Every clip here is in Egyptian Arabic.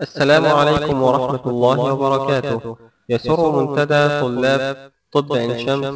السلام عليكم ورحمة الله وبركاته يسر منتدى طلاب طب عين شمس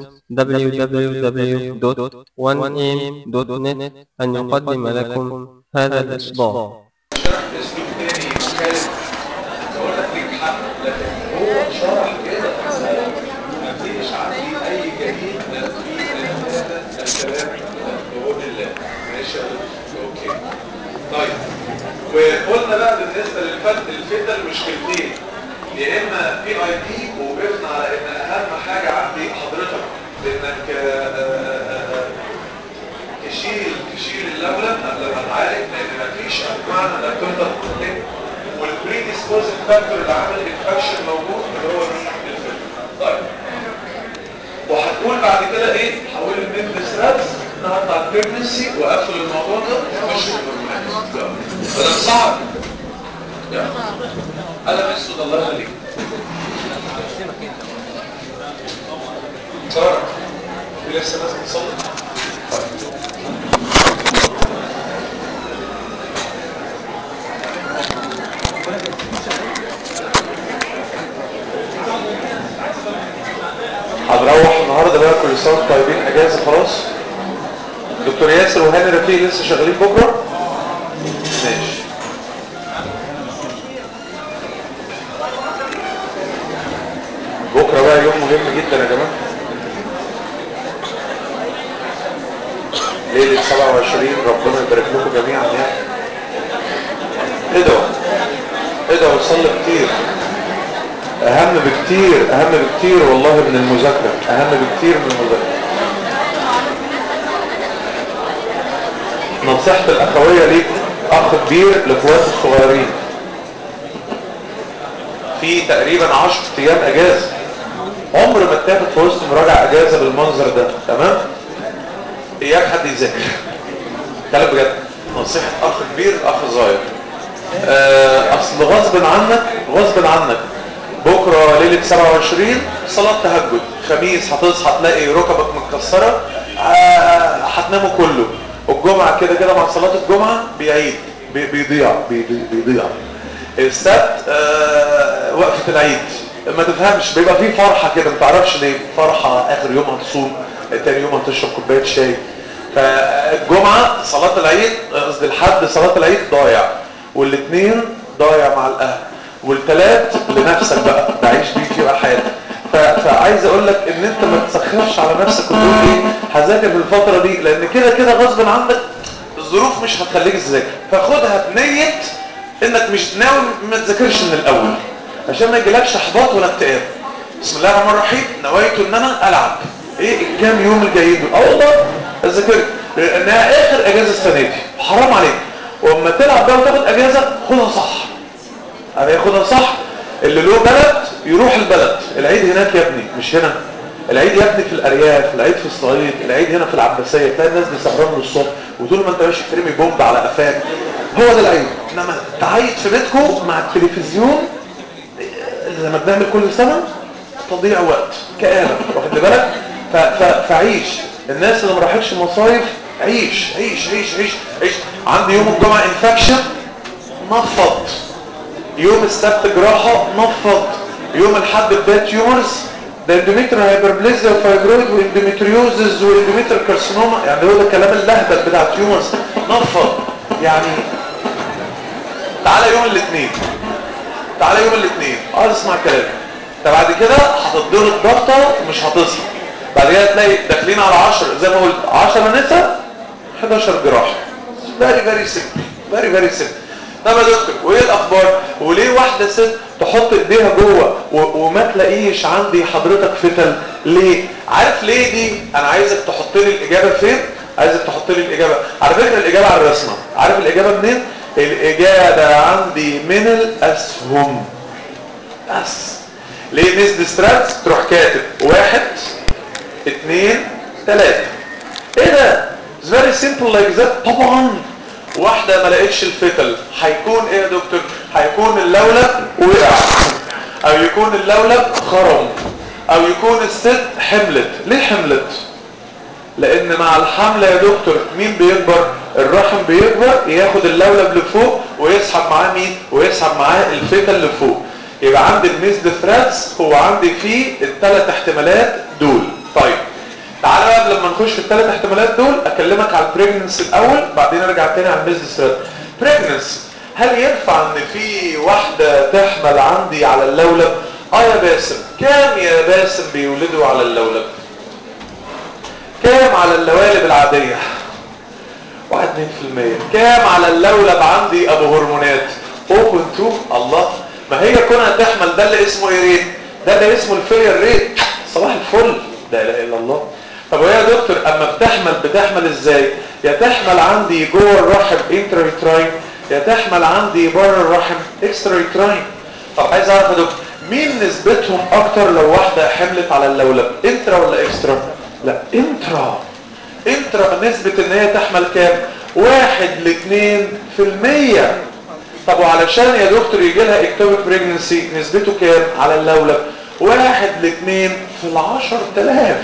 www.1am.net أن يقدم لكم هذا الإصدار اسلوب تاني مختلف بقول لك ليك حق لكن هو شرح كده ما فيش عندي اي جديد لا في هذا الكلام بقول الله ماشي يا دكتور؟ اوكي طيب وقلنا بقى بالنسبه للفت الفتن مشكلتين يا اما بي اي دي ووقفنا على ان اهم حاجه عندي حضرتك انك آه، آه، آه، تشيل تشيل اللولب قبل ما تعالج لان مفيش معنى انك تفضل تتكلم والبري ديسبوزنج فاكتور اللي عامل انفكشن موجود اللي هو مين الفيلم طيب وهتقول بعد كده ايه حول الميد ستراتس نقطع البريجنسي واقفل الموضوع ده مش الهرمونات كلام صعب يلا قلم اسود الله يخليك سارة في لسه ناس بتصلي هنروح النهارده بقى كل سنه وانتم طيبين اجازه خلاص دكتور ياسر وهاني رفيق لسه شغالين بكره ماشي بكره بقى يوم مهم جدا يا جماعه ليله 27 ربنا يبارك لكم جميعا يعني ادعوا ادعوا وصلي كتير اهم بكتير اهم بكتير والله من المذاكره اهم بكتير من المذاكره نصيحتي الاخويه ليك اخ كبير لاخواتي الصغيرين في تقريبا 10 ايام اجازه عمر ما اتاخد في وسط مراجعه اجازه بالمنظر ده تمام اياك حد يذاكر كلام بجد نصيحه اخ كبير لاخ صغير آه، اصل غصب عنك غصب عنك بكره ليله 27 صلاه تهجد خميس هتصحى تلاقي ركبك متكسره آه، هتناموا كله الجمعه كده كده مع صلاه الجمعه بيعيد بي- بيضيع بي- بيضيع السبت آه، وقفه العيد ما تفهمش بيبقى فيه فرحه كده ما تعرفش ليه فرحه اخر يوم هتصوم تاني يوم هتشرب كوبايه شاي فالجمعه صلاه العيد قصدي الحد صلاه العيد ضايع والاثنين ضايع مع الاهل والثلاث لنفسك بقى تعيش بيه في بقى حياتك ف- فعايز اقول لك ان انت ما تسخفش على نفسك وتقول ايه هذاكر في الفتره دي لان كده كده غصب عنك الظروف مش هتخليك تذاكر فخدها بنيه انك مش ناوي ما تذاكرش من الاول عشان ما يجيلكش احباط ولا اكتئاب بسم الله الرحمن الرحيم نويت ان انا العب ايه الكام يوم الجايين دول اه والله اذاكر لانها اخر اجازه السنه دي حرام عليك واما تلعب بقى وتاخد اجازه خدها صح انا ياخدها صح اللي له بلد يروح البلد العيد هناك يا ابني مش هنا العيد يا ابني في الارياف العيد في الصعيد العيد هنا في العباسيه تلاقي الناس دي سهرانه للصبح وطول ما انت ماشي ترمي بومب على قفاك هو ده العيد انما تعيد في بيتكم مع التلفزيون زي ما بنعمل كل سنه تضييع وقت كآبة واخد لي بالك ف- ف- فعيش الناس اللي ما راحتش مصايف عيش عيش عيش عيش عيش عندي يوم الجمعه انفكشن نفض يوم السبت جراحة نفض يوم الحد بداية تيومرز ده اندوميتر هايبربليزيا وفايبرويد واندوميتريوزز واندوميتر كارسينوما يعني هو ده الكلام اللهبل بتاع التيومرز نفض يعني تعالى يوم الاثنين تعالى يوم الاثنين عايز اسمع كلامي انت بعد كده هتضرب ضغطه ومش هتصحى بعد كده تلاقي داخلين على 10 زي ما قلت 10 نساء 11 جراحه فيري فيري سيمبل فيري فيري سيمبل طب يا دكتور وايه الاخبار وليه واحده ست تحط ايديها جوه و- وما تلاقيش عندي حضرتك فتل ليه عارف ليه دي انا عايزك تحط لي الاجابه فين عايزك تحط لي الاجابه على فكره الاجابه على الرسمه عارف الاجابه منين الاجابه عندي من الاسهم بس ليه نسد سترات تروح كاتب واحد اتنين تلاتة ايه ده It's very simple like that طبعا واحدة ما لقيتش الفتل هيكون ايه يا دكتور هيكون اللولب وقع او يكون اللولب خرم او يكون الست حملت ليه حملت لان مع الحمل يا دكتور مين بيكبر الرحم بيكبر ياخد اللولب لفوق ويسحب معاه مين ويسحب معاه الفيتال لفوق يبقى عندي الميزد ثريدز هو عندي فيه الثلاث احتمالات دول طيب تعالى بقى قبل ما نخش في الثلاث احتمالات دول اكلمك على البريجننسي الاول بعدين ارجع تاني على الميزد ثريد بريجننسي هل ينفع ان في واحده تحمل عندي على اللولب اه يا باسم كام يا باسم بيولدوا على اللولب كام على اللوالب العاديه واحد اتنين في المية كام على اللولب عندي ابو هرمونات 0.2 الله ما هي كونها تحمل ده اللي اسمه ايه ريت ده اللي اسمه الفيلير ريت صباح الفل لا اله الا الله طب وهي يا دكتور اما بتحمل بتحمل ازاي يا تحمل عندي جوه الرحم انتريتراين يا تحمل عندي بره الرحم اكستريتراين طب عايز اعرف يا دكتور مين نسبتهم اكتر لو واحده حملت على اللولب انترا ولا اكسترا لا انترا انترا نسبة ان هي تحمل كام واحد لاثنين في المية طب وعلشان يا دكتور يجي لها اكتوبيك بريجنسي نسبته كام على اللولب واحد لاثنين في العشر تلاف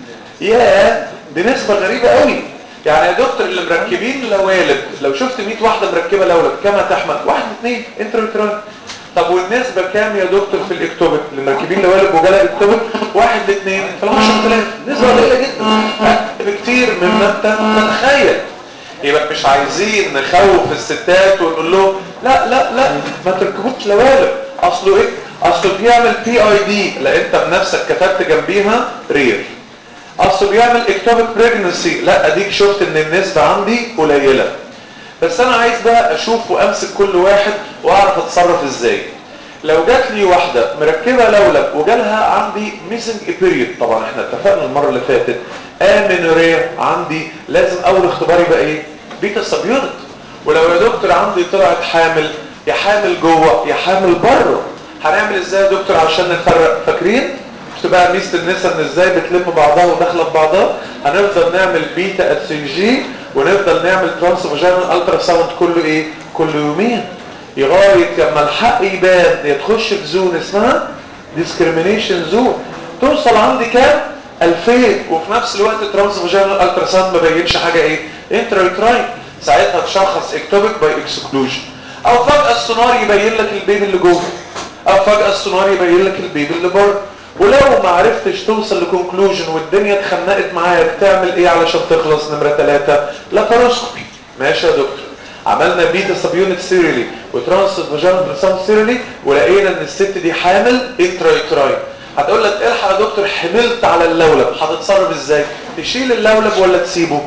ياه دي نسبة غريبة قوي يعني يا دكتور اللي مركبين لوالب لو شفت 100 واحدة مركبة لولب كم هتحمل واحد لاثنين انترا طب والنسبة كام يا دكتور في الاكتوبيك اللي مركبين لوالب وجالها اكتوبيك واحد لاثنين في العشر تلاف نسبة قليلة جدا بكتير مما انت تتخيل يبقى مش عايزين نخوف الستات ونقول لهم لا لا لا ما تركبوش لوالب اصله ايه اصله بيعمل بي اي دي لا انت بنفسك كتبت جنبيها رير اصله بيعمل اكتوبيك بريجنسي لا اديك شفت ان النسبة عندي قليلة بس انا عايز بقى اشوف وامسك كل واحد واعرف اتصرف ازاي لو جات لي واحدة مركبة لولب وجالها عندي ميسنج بيريود طبعا احنا اتفقنا المرة اللي فاتت امينوريا عندي لازم اول اختبار يبقى ايه بيتا سبيونت ولو يا دكتور عندي طلعت حامل يا حامل جوه يا حامل بره هنعمل ازاي يا دكتور عشان نفرق فاكرين مش بقى ميزه النسا ان ازاي بتلم بعضها وداخله في بعضها هنفضل نعمل بيتا اتش جي ونفضل نعمل ترانس فاجينال الترا ساوند كل ايه كل يومين لغايه لما الحق يبان يا تخش في زون اسمها ديسكريميشن زون توصل عندي كام 2000 وفي نفس الوقت ترانس فاجينال الترا ساوند ما بينش حاجه ايه انترايتراين ساعتها تشخص اكتوبيك باي اكسكلوجن او فجاه السونار يبين لك البيبي اللي جوه او فجاه السونار يبين لك البيبي اللي بره ولو ما عرفتش توصل لكونكلوجن والدنيا اتخنقت معاك تعمل ايه علشان تخلص نمره ثلاثة لاباروسكوبي ماشي يا دكتور عملنا بيتا سب يونت سيريلي وترانس فاجينال برسام سيريلي ولقينا ان الست دي حامل انترايتراين هتقول لك الحق يا دكتور حملت على اللولب هتتصرف ازاي تشيل اللولب ولا تسيبه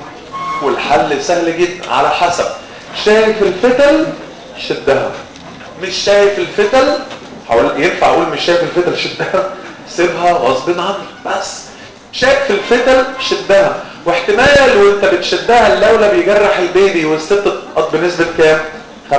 والحل سهل جدا على حسب شايف الفتل شدها مش شايف الفتل حاول ينفع اقول مش شايف الفتل شدها سيبها غصب عنك بس شايف الفتل شدها واحتمال وانت بتشدها اللولب يجرح البيبي والست تسقط بنسبة كام 25%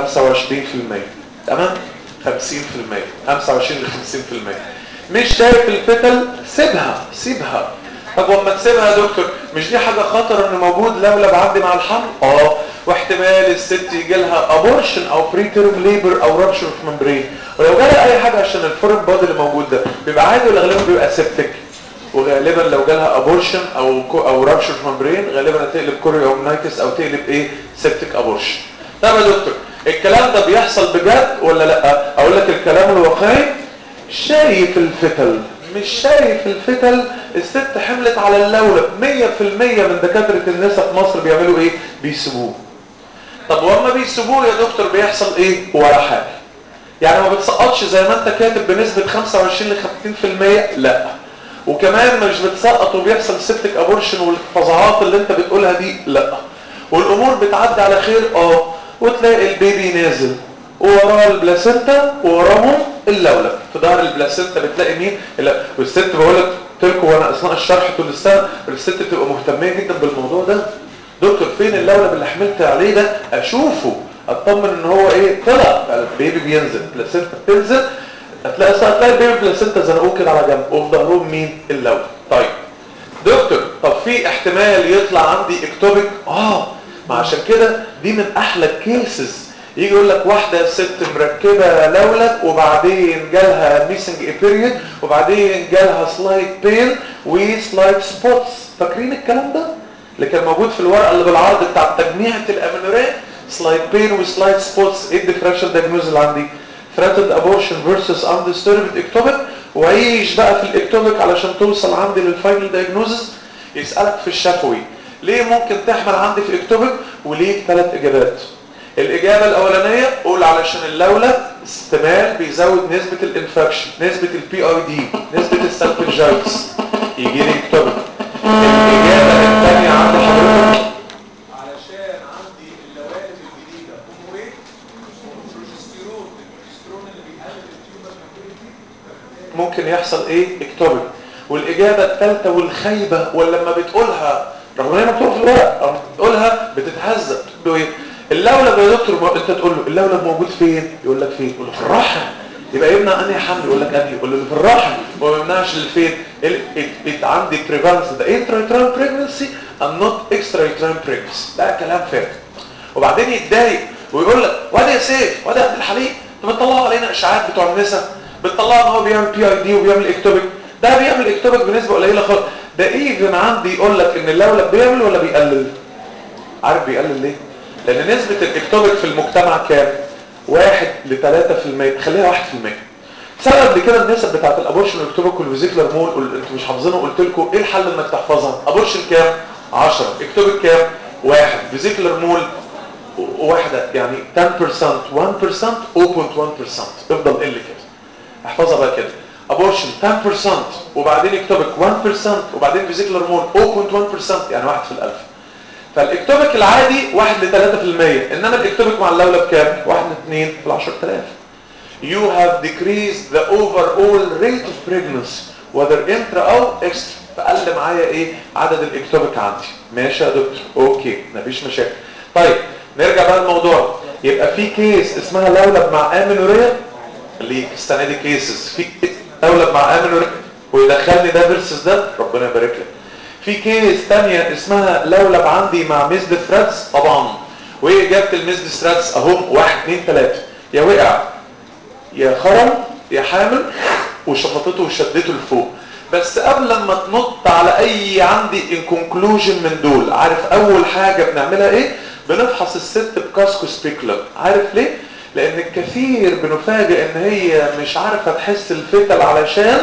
تمام 50% 25 ل 50% مش شايف الفتل سيبها سيبها طب وما تسيبها يا دكتور مش دي حاجة خطر ان موجود لولب عندي مع الحمل اه واحتمال الست يجي لها ابورشن او بري تيرم ليبر او رابشر في ممبرين ولو جالها اي حاجة عشان الفورن بادي اللي موجود ده بيبقى عادي ولا غالبا بيبقى سيبتك وغالبا لو جالها ابورشن او كو او رابشر في ممبرين غالبا هتقلب كوريومنايتس او تقلب ايه سيبتك ابورشن طب يا دكتور الكلام ده بيحصل بجد ولا لا اقول لك الكلام الواقعي شايف الفتل مش شايف الفتل الست حملت على اللولب 100% من دكاترة النساء في مصر بيعملوا ايه بيسيبوه طب واما بيسيبوه يا دكتور بيحصل ايه ولا حاجة يعني ما بتسقطش زي ما انت كاتب بنسبة 25 ل 50% لا وكمان مش بتسقط وبيحصل سيبتك ابورشن والفظاعات اللي انت بتقولها دي لا والامور بتعدي على خير اه وتلاقي البيبي نازل ووراه البلاسينتا ووراهم اللولب في ظهر البلاسينتا بتلاقي مين لا والست بقول لك قلت لكم وانا اثناء الشرح طول السنه الست بتبقى مهتميه جدا بالموضوع ده دكتور فين اللولب اللي حملت عليه ده اشوفه اطمن ان هو ايه طلع البيبي بينزل البلاسينتا بتنزل هتلاقي هتلاقي البيبي البلاسينتا زنقوه كده على جنب وفي ظهرهم مين اللولب طيب دكتور طب في احتمال يطلع عندي اكتوبيك اه ما عشان كده دي من احلى الكيسز يجي يقول لك واحدة ست مركبة لولب وبعدين جالها ميسنج بيريود وبعدين جالها سلايد بين وسلايد سبوتس فاكرين الكلام ده اللي كان موجود في الورقه اللي بالعرض بتاع تجميعة الامينوريه سلايد بين وسلايد سبوتس ايه الديفرنشال دايجنوز اللي عندي threatened abortion versus undisturbed ectopic وعيش بقى في الاكتوبيك علشان توصل عندي للفاينل دايجنوزس يسألك في الشفوي ليه ممكن تحمل عندي في اكتوبيك وليه ثلاث اجابات الاجابة الاولانية قول علشان اللولب استمال بيزود نسبة الانفكشن نسبة البي اي دي نسبة السالفنجايتس يجي لي اكتوبيك الاجابة الثانية عند حضرتك علشان عندي اللوالد الجديدة ام ايه البروجستيرون البروجستيرون اللي بيقلل التيوبر ممكن يحصل ايه اكتوبيك والاجابه الثالثه والخايبه ولما بتقولها رغم ان هي مكتوبه في الورق أو بتقولها بتتهزق تقول له ايه اللولب يا دكتور ما انت تقول له اللولب موجود فين يقول لك فين يقول له في الرحم يبقى يمنع انهي حمل يقول لك انهي يقول له في الرحم وما يمنعش اللي فين ال- عندي prevalence ده intrauterine pregnancy and not extrauterine pregnancy ده كلام فارغ وبعدين يتضايق ويقول لك واد يا سيف واد يا عبد الحليم انتوا بتطلعوا علينا اشاعات بتوع النساء بتطلعوا ان هو بيعمل بي اي دي وبيعمل اكتوبيك ده بيعمل اكتوبيك بنسبه قليله خالص ده ايفن عندي يقول لك ان اللولب بيعمل ولا بيقلل عارف بيقلل ليه لان نسبه الاكتوبيك في المجتمع كام واحد ل 3% خليها 1% سبب قبل كده النسب بتاعت الابورشن والاكتوبيك والفيزيكلر مول قل- انتوا مش حافظينها قلت لكم ايه الحل انك تحفظها ابورشن كام 10 اكتوبيك كام واحد فيزيكلر مول واحدة يعني 10% 1% 0.1% افضل قل كده احفظها بقى كده ابورشن 10% وبعدين اكتوبيك 1% وبعدين فيزيكلر مول 0.1% يعني واحد في الالف فالاكتوبيك العادي 1 ل 3% انما الاكتوبيك مع اللولب كام 1 ل 2 في ال 10000 you have decreased the overall rate of pregnancy whether intra او extra فقل معايا ايه عدد الاكتوبيك عندي ماشي يا دكتور اوكي مفيش مشاكل طيب نرجع بقى للموضوع يبقى في كيس اسمها لولب مع امينوريا اللي السنه دي كيسز في كيس لولب مع امينوريا ويدخلني ده فيرسز ده ربنا يبارك لك في كيس تانية اسمها لولب عندي مع ميزد ثريدز طبعا وايه اجابه الميزد ثريدز اهم واحد اثنين ثلاثه يا وقع يا خرم يا حامل وشفطته وشدته لفوق بس قبل ما تنط على اي عندي ان كونكلوجن من دول عارف اول حاجه بنعملها ايه بنفحص الست بكاسكو سبيكلم عارف ليه لان الكثير بنفاجئ ان هي مش عارفه تحس الفتل علشان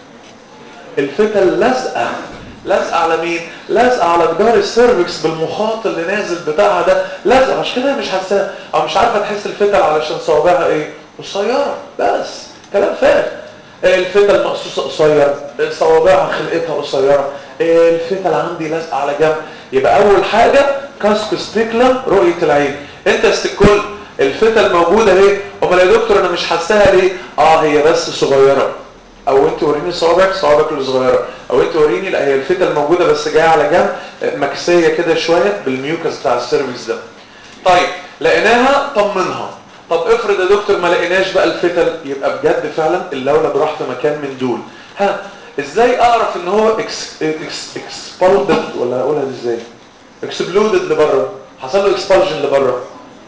الفتل لازقه لازقه على مين لازقه على جدار السيرفكس بالمخاط اللي نازل بتاعها ده لازقه عشان كده هي مش حاساها او مش عارفه تحس الفتل علشان صوابعها ايه قصيره بس كلام فارغ الفتل مقصوصه قصير صوابعها خلقتها قصيره الفتل عندي لازقه على جنب يبقى اول حاجه كاسكو سبيكلم رؤيه العين انت استكل الفتل موجوده اهي امال يا دكتور انا مش حاساها ليه اه هي بس صغيره او انت وريني صوابعك صوابعك اللي صغيره او انت وريني لا هي الفتل موجوده بس جايه على جنب مكسيه كده شويه بالميوكس بتاع السيرفكس ده طيب لقيناها طمنها طب افرض يا دكتور ما لقيناش بقى الفتل يبقى بجد فعلا اللولب راح في مكان من دول ها ازاي اعرف ان هو اكس اكس اكسبلدد ولا اقولها دي ازاي اكسبلودد لبره حصل له اكسبلجن لبره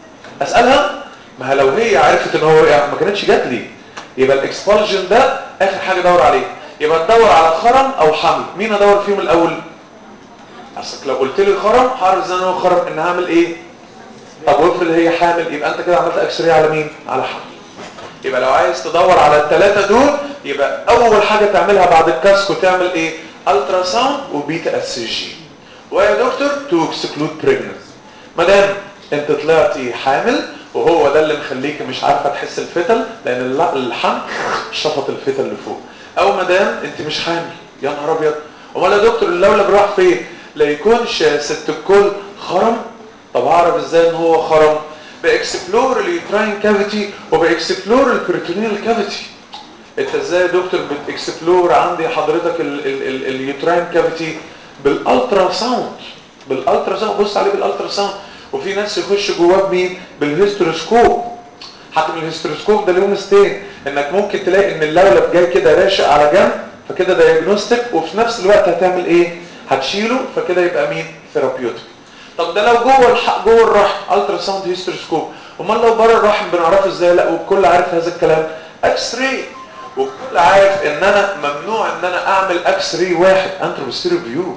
اسالها ما هي لو هي عرفت ان هو وقع ما كانتش جات لي يبقى الاكسبلجن ده اخر حاجه ادور عليه يبقى تدور على خرم او حمل مين ادور فيهم الاول اصلك لو قلت لي خرم هعرف ان هو خرم ان هعمل ايه طب وافرض هي حامل يبقى انت كده عملت اكس راي على مين على حمل يبقى لو عايز تدور على الثلاثه دول يبقى اول حاجه تعملها بعد الكاسكو تعمل ايه الترا ساوند وبيتا اس جي ويا دكتور تو اكسكلود بريجننس ما دام انت طلعتي حامل وهو ده اللي مخليك مش عارفه تحس الفتل لان الل- اللحم شفط الفتل اللي فوق او ما دام انت مش حامل يا نهار ابيض امال يا دكتور اللولب راح فين لا يكونش ست الكل خرم طب اعرف ازاي ان هو خرم باكسبلور اليوتراين كافيتي وباكسبلور البريتونيال كافيتي انت ازاي يا دكتور بتكسبلور عندي حضرتك ال- ال- ال- اليوتراين كافيتي بالالترا ساوند بالالترا ساوند بص عليه بالالترا ساوند وفي ناس يخش جواه بمين بالهيستروسكوب حتى من الهيستروسكوب ده ليه مستين انك ممكن تلاقي ان اللولب جاي كده راشق على جنب فكده دايجنوستيك وفي نفس الوقت هتعمل ايه هتشيله فكده يبقى مين ثيرابيوتيك طب ده لو جوه الح... جوه الرحم الترا ساوند هيستروسكوب امال لو بره الرحم بنعرفه ازاي لا والكل عارف هذا الكلام اكس راي والكل عارف ان انا ممنوع ان انا اعمل اكس راي واحد انتروبستيريو فيو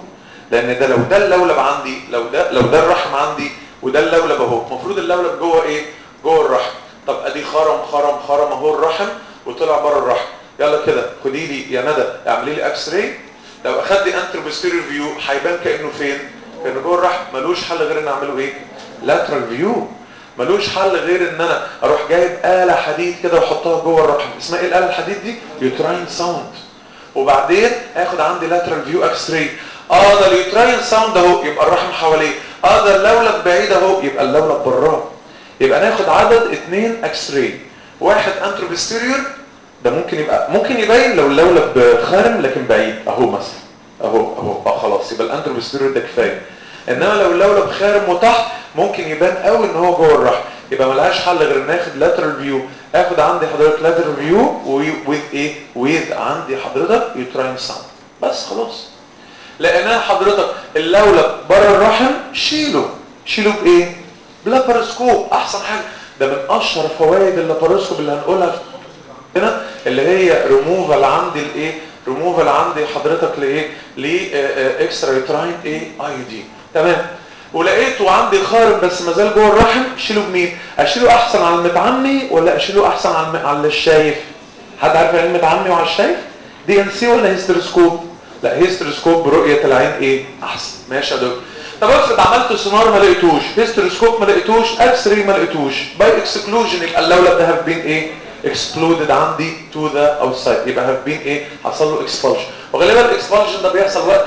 لان ده لو ده اللولب عندي لو ده لو ده الرحم عندي وده اللولب اهو المفروض اللولب جوه ايه جوه الرحم طب ادي خرم خرم خرم اهو الرحم وطلع بره الرحم يلا كده خدي لي يا ندى اعملي لي اكس راي لو اخدت انتروبوستيريور فيو هيبان كانه فين كانه جوه الرحم ملوش حل غير ان اعمله ايه لاترال فيو ملوش حل غير ان انا اروح جايب آلة حديد كده واحطها جوه الرحم اسمها ايه الآلة الحديد دي يوتراين ساوند وبعدين اخد عندي لاترال فيو اكس راي اه ده اليوتراين ساوند اهو يبقى الرحم حواليه اه ده اللولب بعيد اهو يبقى اللولب براه يبقى ناخد عدد اثنين اكس راي واحد انتروبستيريور ده ممكن يبقى ممكن يبين لو اللولب خارم لكن بعيد اهو مثلا اهو اهو اه خلاص يبقى الانتروبستيريور ده كفايه انما لو اللولب خارم وتحت ممكن يبان قوي ان هو جوه الرحم يبقى ملهاش حل غير ان اخد لاترال فيو اخد عندي حضرتك لاترال فيو وذ ايه وذ عندي حضرتك يوتراين ساوند بس خلاص لقيناه حضرتك اللولب بره الرحم شيله شيله بايه بلابارسكوب احسن حاجه ده من اشهر فوائد اللابارسكوب اللي هنقولها هنا اللي هي ريموفال عندي الايه ريموفال عندي حضرتك لايه لاكسترا يوتراين ايه ايودين تمام ولقيته عندي خارم بس ما زال جوه الرحم اشيله بمين اشيله احسن على المتعمي ولا اشيله احسن على الم... على الشايف حد عارف يعني المتعمي وعلى الشايف دي ان سي ولا هيستروسكوب لا هيستروسكوب برؤيه العين ايه احسن ماشي يا دكتور طب افرض عملت سونار ما لقيتوش هيستروسكوب ما لقيتوش اكس راي ما لقيتوش باي اكسكلوجن يبقى اللولب ده هاف بين ايه اكسبلودد عندي تو ذا اوتسايد يبقى هاف بين ايه حصل له اكسبلجن وغالبا الاكسبلجن ده بيحصل وقت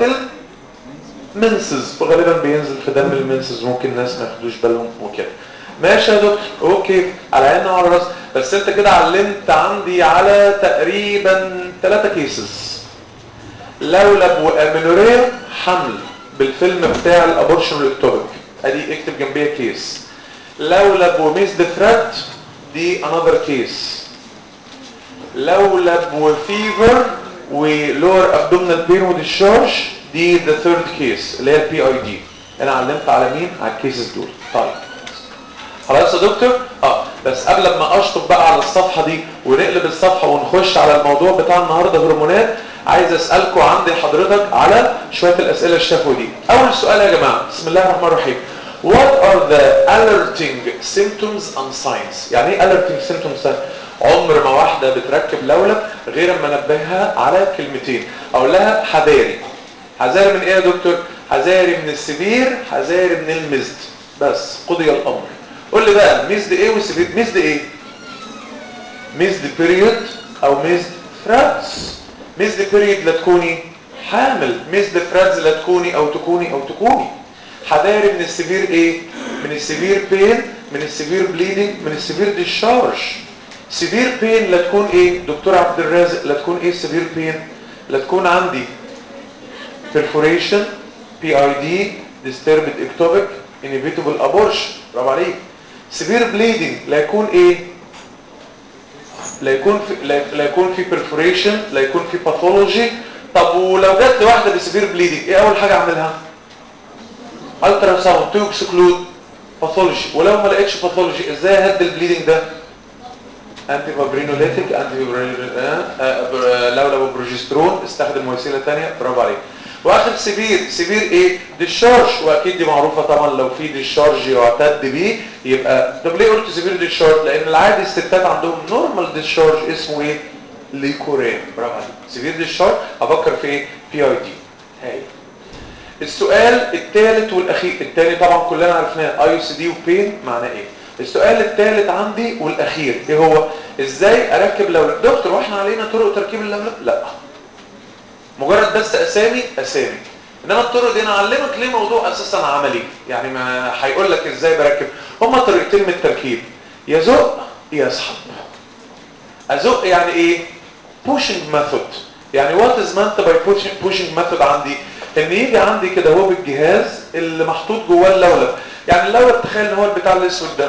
المنسز وغالبا بينزل في دم المنسز ممكن الناس ما ياخدوش بالهم وكده ماشي يا دكتور اوكي على عيننا وعلى راسنا بس انت كده علمت عندي على تقريبا ثلاثة كيسز لولب وامينوريا حمل بالفيلم بتاع الابورشن والاكتوبك ادي اكتب جنبيها كيس لولب وميزد ثريد دي انذر كيس لولب وفيفر ولور ابدومينال بين وديشارج دي ذا ثيرد كيس اللي هي البي اي دي انا علمت على مين على الكيسز دول طيب خلاص يا دكتور اه بس قبل ما اشطب بقى على الصفحه دي ونقلب الصفحه ونخش على الموضوع بتاع النهارده هرمونات عايز اسالكم عندي حضرتك على شويه الاسئله الشفوي دي اول سؤال يا جماعه بسم الله الرحمن الرحيم What are the alerting symptoms and signs يعني ايه alerting symptoms عمر ما واحده بتركب لولب غير اما انبهها على كلمتين اقول لها حذاري حذاري من ايه يا دكتور حذاري من السبير حذاري من المزد بس قضي الامر قول لي بقى مزد ايه والسبير مزد ايه مزد بيريود او مزد فرادز مزد بيريود لا تكوني حامل مزد فرادز لا تكوني او تكوني او تكوني حذاري من السبير ايه من السبير بين من السبير بليدنج من السبير ديشارج سبير بين لا تكون ايه دكتور عبد الرازق لا تكون ايه سبير بين لا تكون عندي perforation PID disturbed ectopic inevitable abortion برافو عليك severe bleeding لا يكون ايه لا يكون في لا, لا يكون في perforation لا يكون في pathology طب ولو جت لي واحده بسبير بليدنج ايه اول حاجه اعملها الترا ساوند تو اكسكلود باثولوجي ولو ما لقيتش باثولوجي ازاي اهد البليدنج ده انتي فابرينوليتيك انتي لولب بروجسترون استخدم وسيله ثانيه برافو عليك واخر سبير سبير ايه ديشارج واكيد دي معروفه طبعا لو في ديشارج يعتد بيه يبقى طب ليه قلت سبير ديشارج لان العادي الستات عندهم نورمال ديشارج اسمه ايه ليكورين برافو عليك سبير ديشارج افكر في ايه بي اي دي هاي السؤال الثالث والاخير الثاني طبعا كلنا عرفناه اي سي دي وبين معناه ايه السؤال الثالث عندي والاخير ايه هو ازاي اركب لولب دكتور واحنا علينا طرق تركيب اللولب لا مجرد بس اسامي اسامي انما الطرق دي انا اعلمك ليه موضوع اساسا عملي يعني ما هيقول لك ازاي بركب هما طريقتين من التركيب يزق يسحب ازق يعني ايه pushing method يعني what is meant by pushing, pushing method عندي ان يجي عندي كده هو بالجهاز اللي محطوط جواه اللولب يعني اللولب تخيل ان هو البتاع الاسود ده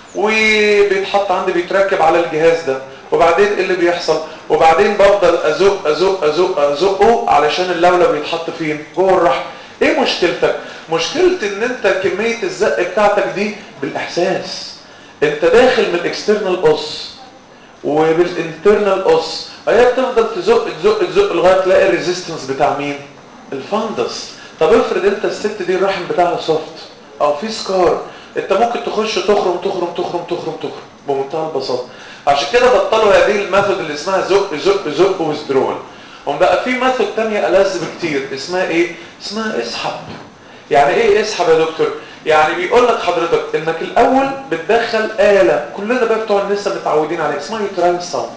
وبيتحط عندي بيتركب على الجهاز ده وبعدين ايه اللي بيحصل وبعدين بفضل ازق ازق ازق ازقه علشان اللولب يتحط فين جوه الرحم ايه مشكلتك مشكلة ان انت كمية الزق بتاعتك دي بالاحساس انت داخل من الاكسترنال قص وبالانترنال قص هي بتفضل تزق تزق تزق لغايه تلاقي الريزيستنس بتاع مين الفندس طب افرض انت الست دي الرحم بتاعها سوفت او في سكار انت ممكن تخش تخرم تخرم تخرم تخرم تخرم بمنتهى البساطه عشان كده بطلوا هذه الميثود اللي اسمها زق زق زق ويزدرول هم بقى في ميثود تانية ألذ بكتير اسمها ايه اسمها اسحب يعني ايه اسحب يا دكتور يعني بيقول لك حضرتك انك الاول بتدخل آلة كلنا بقى بتوع النساء متعودين عليها اسمها يوتراين ساوند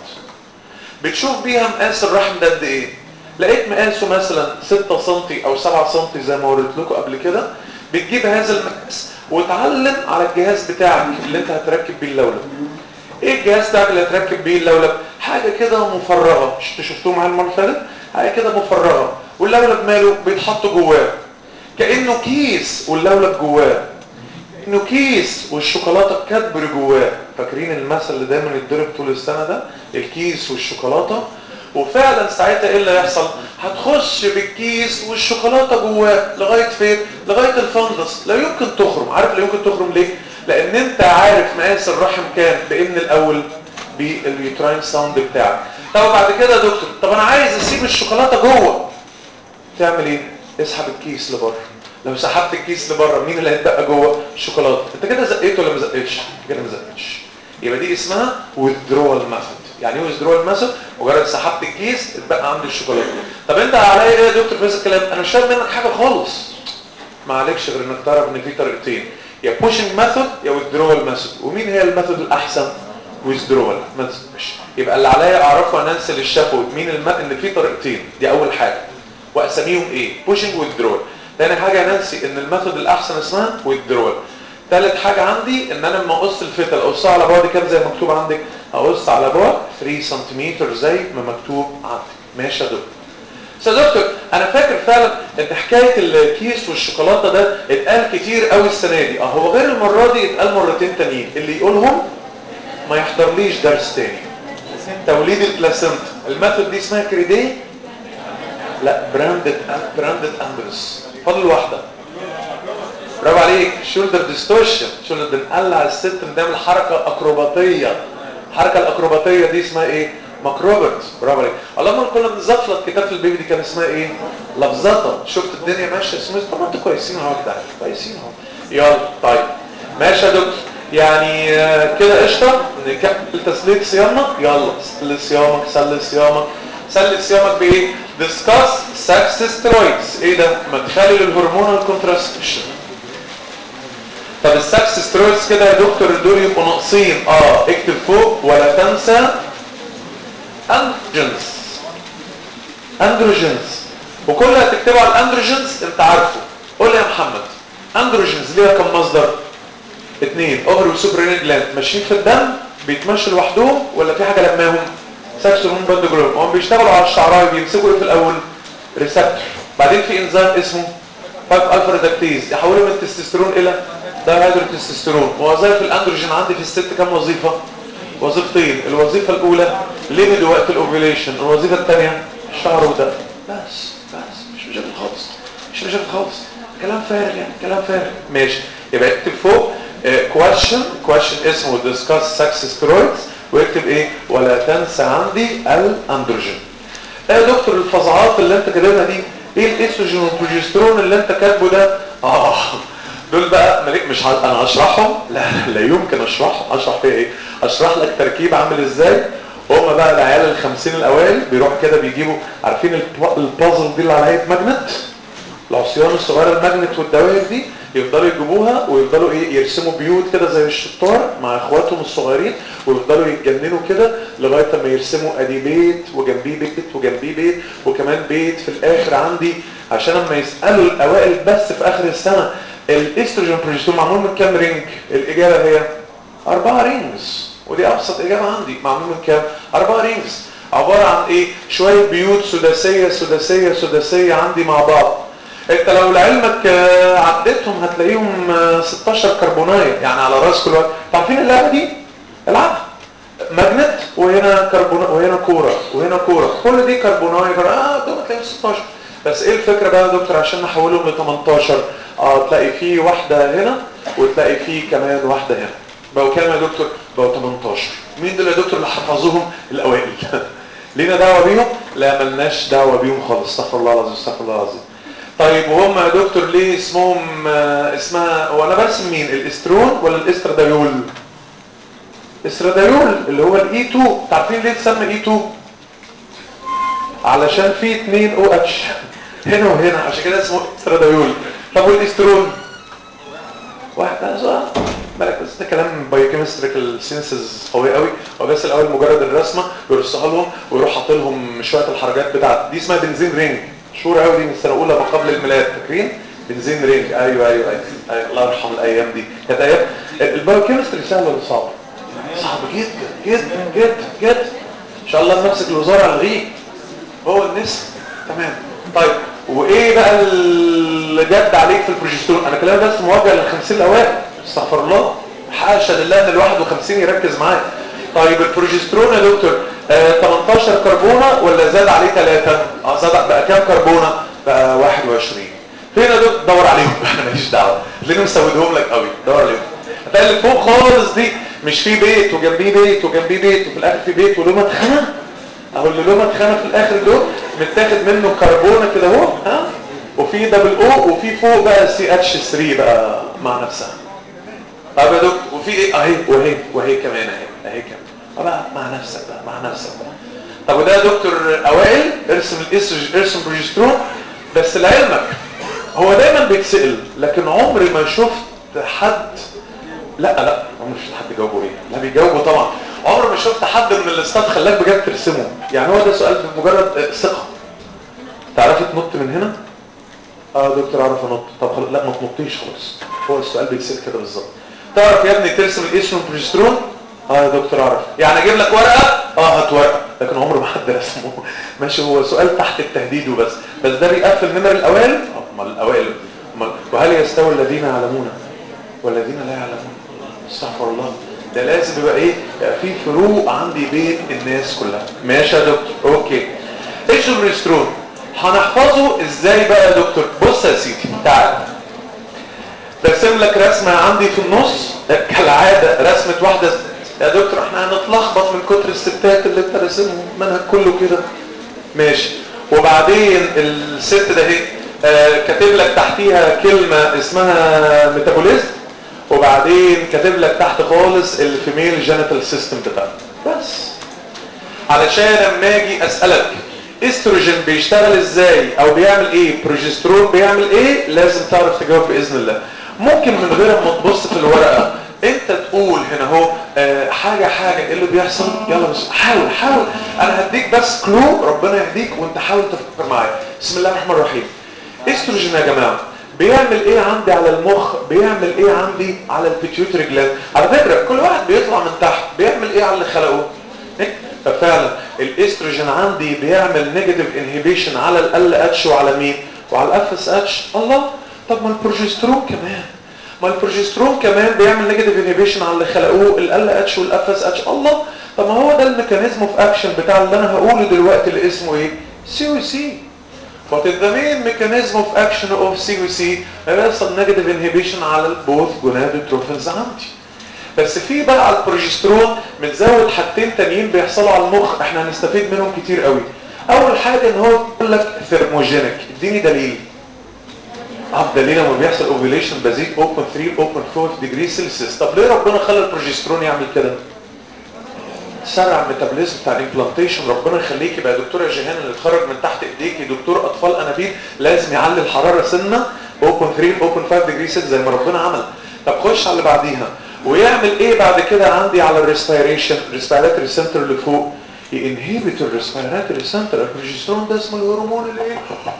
بتشوف بيها مقاس الرحم ده قد ايه لقيت مقاسه مثلا 6 سم او 7 سم زي ما وريت لكم قبل كده بتجيب هذا المقاس وتعلم على الجهاز بتاعك اللي انت هتركب بيه اللولب ايه الجهاز بتاعك اللي هتركب بيه اللولب حاجه كده مفرغه مش انتوا شفتوه معايا المره اللي فاتت حاجه كده مفرغه واللولب ماله بيتحط جواه كانه كيس واللولب جواه انه كيس والشوكولاته كدبر جواه فاكرين المثل اللي دايما يتضرب طول السنه ده الكيس والشوكولاته وفعلا ساعتها ايه اللي هيحصل هتخش بالكيس والشوكولاته جواه لغايه فين لغايه الفندس لا يمكن تخرم عارف لا يمكن تخرم ليه لان انت عارف مقاس الرحم كام بان الاول باليوتراين ساوند بتاعك طب بعد كده يا دكتور طب انا عايز اسيب الشوكولاته جوه تعمل ايه اسحب الكيس لبره لو سحبت الكيس لبره مين اللي هيتبقى جوه الشوكولاته انت كده زقيت ولا ما زقتش كده ما زقتش يبقى دي اسمها withdrawal method يعني ايه withdrawal method مجرد سحبت الكيس اتبقى عندي الشوكولاته طب انت عليا ايه يا دكتور في هذا الكلام انا مش فاهم منك حاجه خالص ما عليكش غير انك تعرف ان في طريقتين يا pushing method يا withdrawal method ومين هي الميثود الاحسن withdrawal method مش يبقى اللي عليا اعرفه انا انسى للشفوي مين الم... ان في طريقتين دي اول حاجه واساميهم ايه pushing withdrawal تاني حاجه يا نانسي ان الميثود الاحسن اسمها withdrawal ثالث حاجة عندي ان انا لما اقص الفتل اقصها على بعد كام زي ما مكتوب عندك اقص على بعد 3 سنتيمتر زي ما مكتوب عندك ماشي يا دكتور بس يا دكتور انا فاكر فعلا ان حكاية الكيس والشوكولاتة ده اتقال كتير قوي السنة دي اه هو غير المرة دي اتقال مرتين تانيين اللي يقولهم ما يحضرليش درس تاني توليد البلاسنتا الميثود دي اسمها كريديه لا براندد براندد اندرس فاضل واحده برافو عليك شولدر ديستورشن شولدر بنقلع الست بنعمل حركه اكروباتيه الحركه الاكروباتيه دي اسمها ايه ماكروبرت برافو عليك اللهم كنا بنزفلط كتاب البيبي دي كان اسمها ايه لفظته شفت الدنيا ماشيه سموث طب انتوا كويسين اهو يا جدعان كويسين اهو يلا طيب ماشي يا دكتور يعني كده قشطه نكمل تسلية صيامنا يلا سل صيامك سل صيامك سل صيامك بايه discuss sex steroids ايه ده مدخلي للهرمونال كونتراسبشن طب السكس سترويدز كده يا دكتور دول يبقوا ناقصين اه اكتب فوق ولا تنسى اندروجينز اندروجينز وكل اللي هتكتبه على الاندروجينز انت عارفه قول لي يا محمد اندروجينز ليها كم مصدر اثنين اوفر وسوبرينال جلاند ماشيين في الدم بيتمشوا لوحدهم ولا في حاجه لماهم سكس هرمون باند جلوب هم بيشتغلوا على الشعرايه بيمسكوا ايه في الاول ريسبتور بعدين في انزيم اسمه 5 الفا ريدكتيز يحولوا من التستوستيرون الى دايهيدروتستوستيرون ووظائف الاندروجين عندي في الست كام وظيفه وظيفتين الوظيفه الاولى ليبيد وقت الاوفيليشن الوظيفه الثانيه شعر ودم بس بس مش مشاكل خالص مش مشاكل خالص كلام فارغ يعني كلام فارغ ماشي يبقى اكتب فوق كويشن كويشن اسمه discuss sex steroids واكتب ايه ولا تنسى عندي الاندروجين ايه يا دكتور الفظاعات اللي انت كاتبها دي ايه الاستروجين والبروجسترون اللي انت كاتبه ده اه دول بقى ملك مش ه... انا هشرحهم لا لا يمكن اشرحهم اشرح فيها ايه اشرح لك تركيب عامل ازاي هم بقى العيال الخمسين الاوائل بيروحوا كده بيجيبوا عارفين الب... البازل دي اللي على هيئه ماجنت العصيان الصغيره الماجنت والدوائر دي يفضلوا يجيبوها ويفضلوا ايه يرسموا بيوت كده زي الشطار مع اخواتهم الصغيرين ويفضلوا يتجننوا كده لغايه ما يرسموا ادي بيت وجنبيه بيت وجنبيه بيت وكمان بيت في الاخر عندي عشان اما يسالوا الاوائل بس في اخر السنه الاستروجين بروجسترون معمول من كام رينج الاجابه هي اربعه رينجز ودي ابسط اجابه عندي معمول من كام اربعه رينجز عباره عن ايه شويه بيوت سداسيه سداسيه سداسيه عندي مع بعض انت لو لعلمك عديتهم هتلاقيهم 16 كربونايه يعني على راس كل واحد عارفين اللعبه دي العبها ماجنت وهنا كربون وهنا كوره وهنا كوره كل دي كربونايه اه دول هتلاقيهم 16 بس ايه الفكره بقى يا دكتور عشان نحولهم ل 18 اه تلاقي في واحده هنا وتلاقي في كمان واحده هنا بقوا كام يا دكتور بقوا 18 مين دول يا دكتور اللي حفظوهم الاوائل لينا دعوه بيهم لا ملناش دعوه بيهم خالص استغفر الله العظيم استغفر الله العظيم طيب وهم يا دكتور ليه اسمهم آه، اسمها هو انا برسم مين الاسترون ولا الاسترادايول استرادايول اللي هو الاي 2 عارفين ليه اتسمى اي 2 علشان في اتنين او اتش هنا وهنا عشان كده اسمه استرادايول طب والاسترون واحد بقى سؤال بالك بس ده كلام بايوكيمستريكال سينسز قوي قوي هو بس الاول مجرد الرسمه يرصها لهم ويروح حاطط لهم شويه الحركات بتاعت دي اسمها بنزين رينج مشهوره قوي دي من السنه الاولى ما قبل الميلاد فاكرين بنزين رينج ايوه ايوه ايوه, أيوة. الله يرحم الايام دي كانت ايام البايوكيمستري سهل ولا صعب؟ صعب جدا جدا جدا جدا ان شاء الله نمسك الوزاره الغيه هو النسب تمام طيب وايه بقى اللي جد عليك في البروجسترون انا كلامي بس موجه لل50 الاوائل استغفر الله حاشا لله ان ال 51 يركز معايا طيب البروجسترون يا دكتور آه 18 كربونه ولا زاد عليه 3 اه زاد بقى كام كربونه بقى 21 فين يا دكتور دور عليهم انا ماليش دعوه لانه مسودهم لك قوي دور عليهم هتلاقي اللي فوق خالص دي مش في بيت وجنبيه بيت وجنبيه بيت وفي الاخر في بيت وله مدخنه اهو اللي له مدخنه في الاخر دول متاخد منه كربونه كده اهو ها وفي دبل او وفي فوق بقى سي اتش 3 بقى مع نفسها طب يا دكتور وفي ايه اهي وهي وهي كمان اهي اهي كمان اه بقى مع نفسك بقى مع نفسك بقى طب وده يا دكتور اوائل ارسم الاستروجين ارسم بروجسترون بس لعلمك هو دايما بيتسال لكن عمري ما شفت حد لا لا عمري ما شفت حد جاوبه ايه لا بيجاوبوا طبعا عمري ما شفت حد من الاستاذ خلاك بجد ترسمه يعني هو ده سؤال بمجرد آه، ثقه تعرفي تنط من هنا اه يا دكتور اعرف انط طب خلاص لا ما تنطيش خلاص هو السؤال بيتسال كده بالظبط تعرف يا ابني ترسم الايسترون بروجسترون اه يا دكتور اعرف يعني اجيب لك ورقه اه هات ورقه لكن عمر ما حد رسمه ماشي هو سؤال تحت التهديد وبس بس ده بيقفل نمر الاوائل اه امال الاوائل امال وهل يستوي الذين يعلمون والذين لا يعلمون استغفر الله ده لازم يبقى ايه يبقى في فروق عندي بين الناس كلها ماشي يا دكتور اوكي ايش البروجسترون هنحفظه ازاي بقى يا دكتور بص يا سيدي تعال برسم لك رسمة عندي في النص كالعادة رسمة واحدة يا دكتور احنا هنتلخبط من كتر الستات اللي انت راسمهم المنهج كله كده ماشي وبعدين الست ده اهي آه كاتب لك تحتيها كلمة اسمها ميتابوليزم وبعدين كاتب لك تحت خالص الفيميل جينيتال سيستم بتاعها بس علشان اما اجي اسالك استروجين بيشتغل ازاي او بيعمل ايه بروجسترون بيعمل ايه لازم تعرف تجاوب باذن الله ممكن من غير ما تبص في الورقه انت تقول هنا اهو آه، حاجه حاجه ايه اللي بيحصل يلا بس حاول حاول انا هديك بس كلو ربنا يهديك وانت حاول تفكر معايا بسم الله الرحمن الرحيم استروجين يا جماعه بيعمل ايه عندي على المخ بيعمل ايه عندي على البيتيوتري جلاند على فكره كل واحد بيطلع من تحت بيعمل ايه على اللي خلقه إيه؟ ففعلا الاستروجين عندي بيعمل نيجاتيف انهبيشن على ال اتش وعلى مين وعلى الاف اس اتش الله طب ما البروجسترون كمان ما البروجسترون كمان بيعمل نيجاتيف انهبيشن على اللي خلقوه ال اتش والاف اس اتش الله طب ما هو ده الميكانيزم اوف اكشن بتاع اللي انا هقوله دلوقتي اللي اسمه ايه سي او سي But in the main mechanism of action of COC هيحصل negative inhibition على both gonadotropins عندي بس في بقى على البروجسترون متزود حاجتين تانيين بيحصلوا على المخ احنا هنستفيد منهم كتير قوي اول حاجه ان هو يقول لك ثيرموجينيك اديني دليل اه دليل لما بيحصل اوفيليشن بزيد 0.3 0.4 ديجري سيلسيوس طب ليه ربنا خلى البروجسترون يعمل كده سرع الميتابوليزم بتاع الامبلانتيشن ربنا يخليك يبقى دكتوره جيهان اللي اتخرج من تحت ايديكي دكتور اطفال انابيب لازم يعلي الحراره سنه 0.3 0.5 ديجري سيلسيوس زي ما ربنا عمل طب خش على اللي بعديها ويعمل ايه بعد كده عندي على الريسبيريشن الريسبيراتوري سنتر اللي فوق ينهبت الريسبيراتوري سنتر البروجسترون ده اسمه الهرمون الايه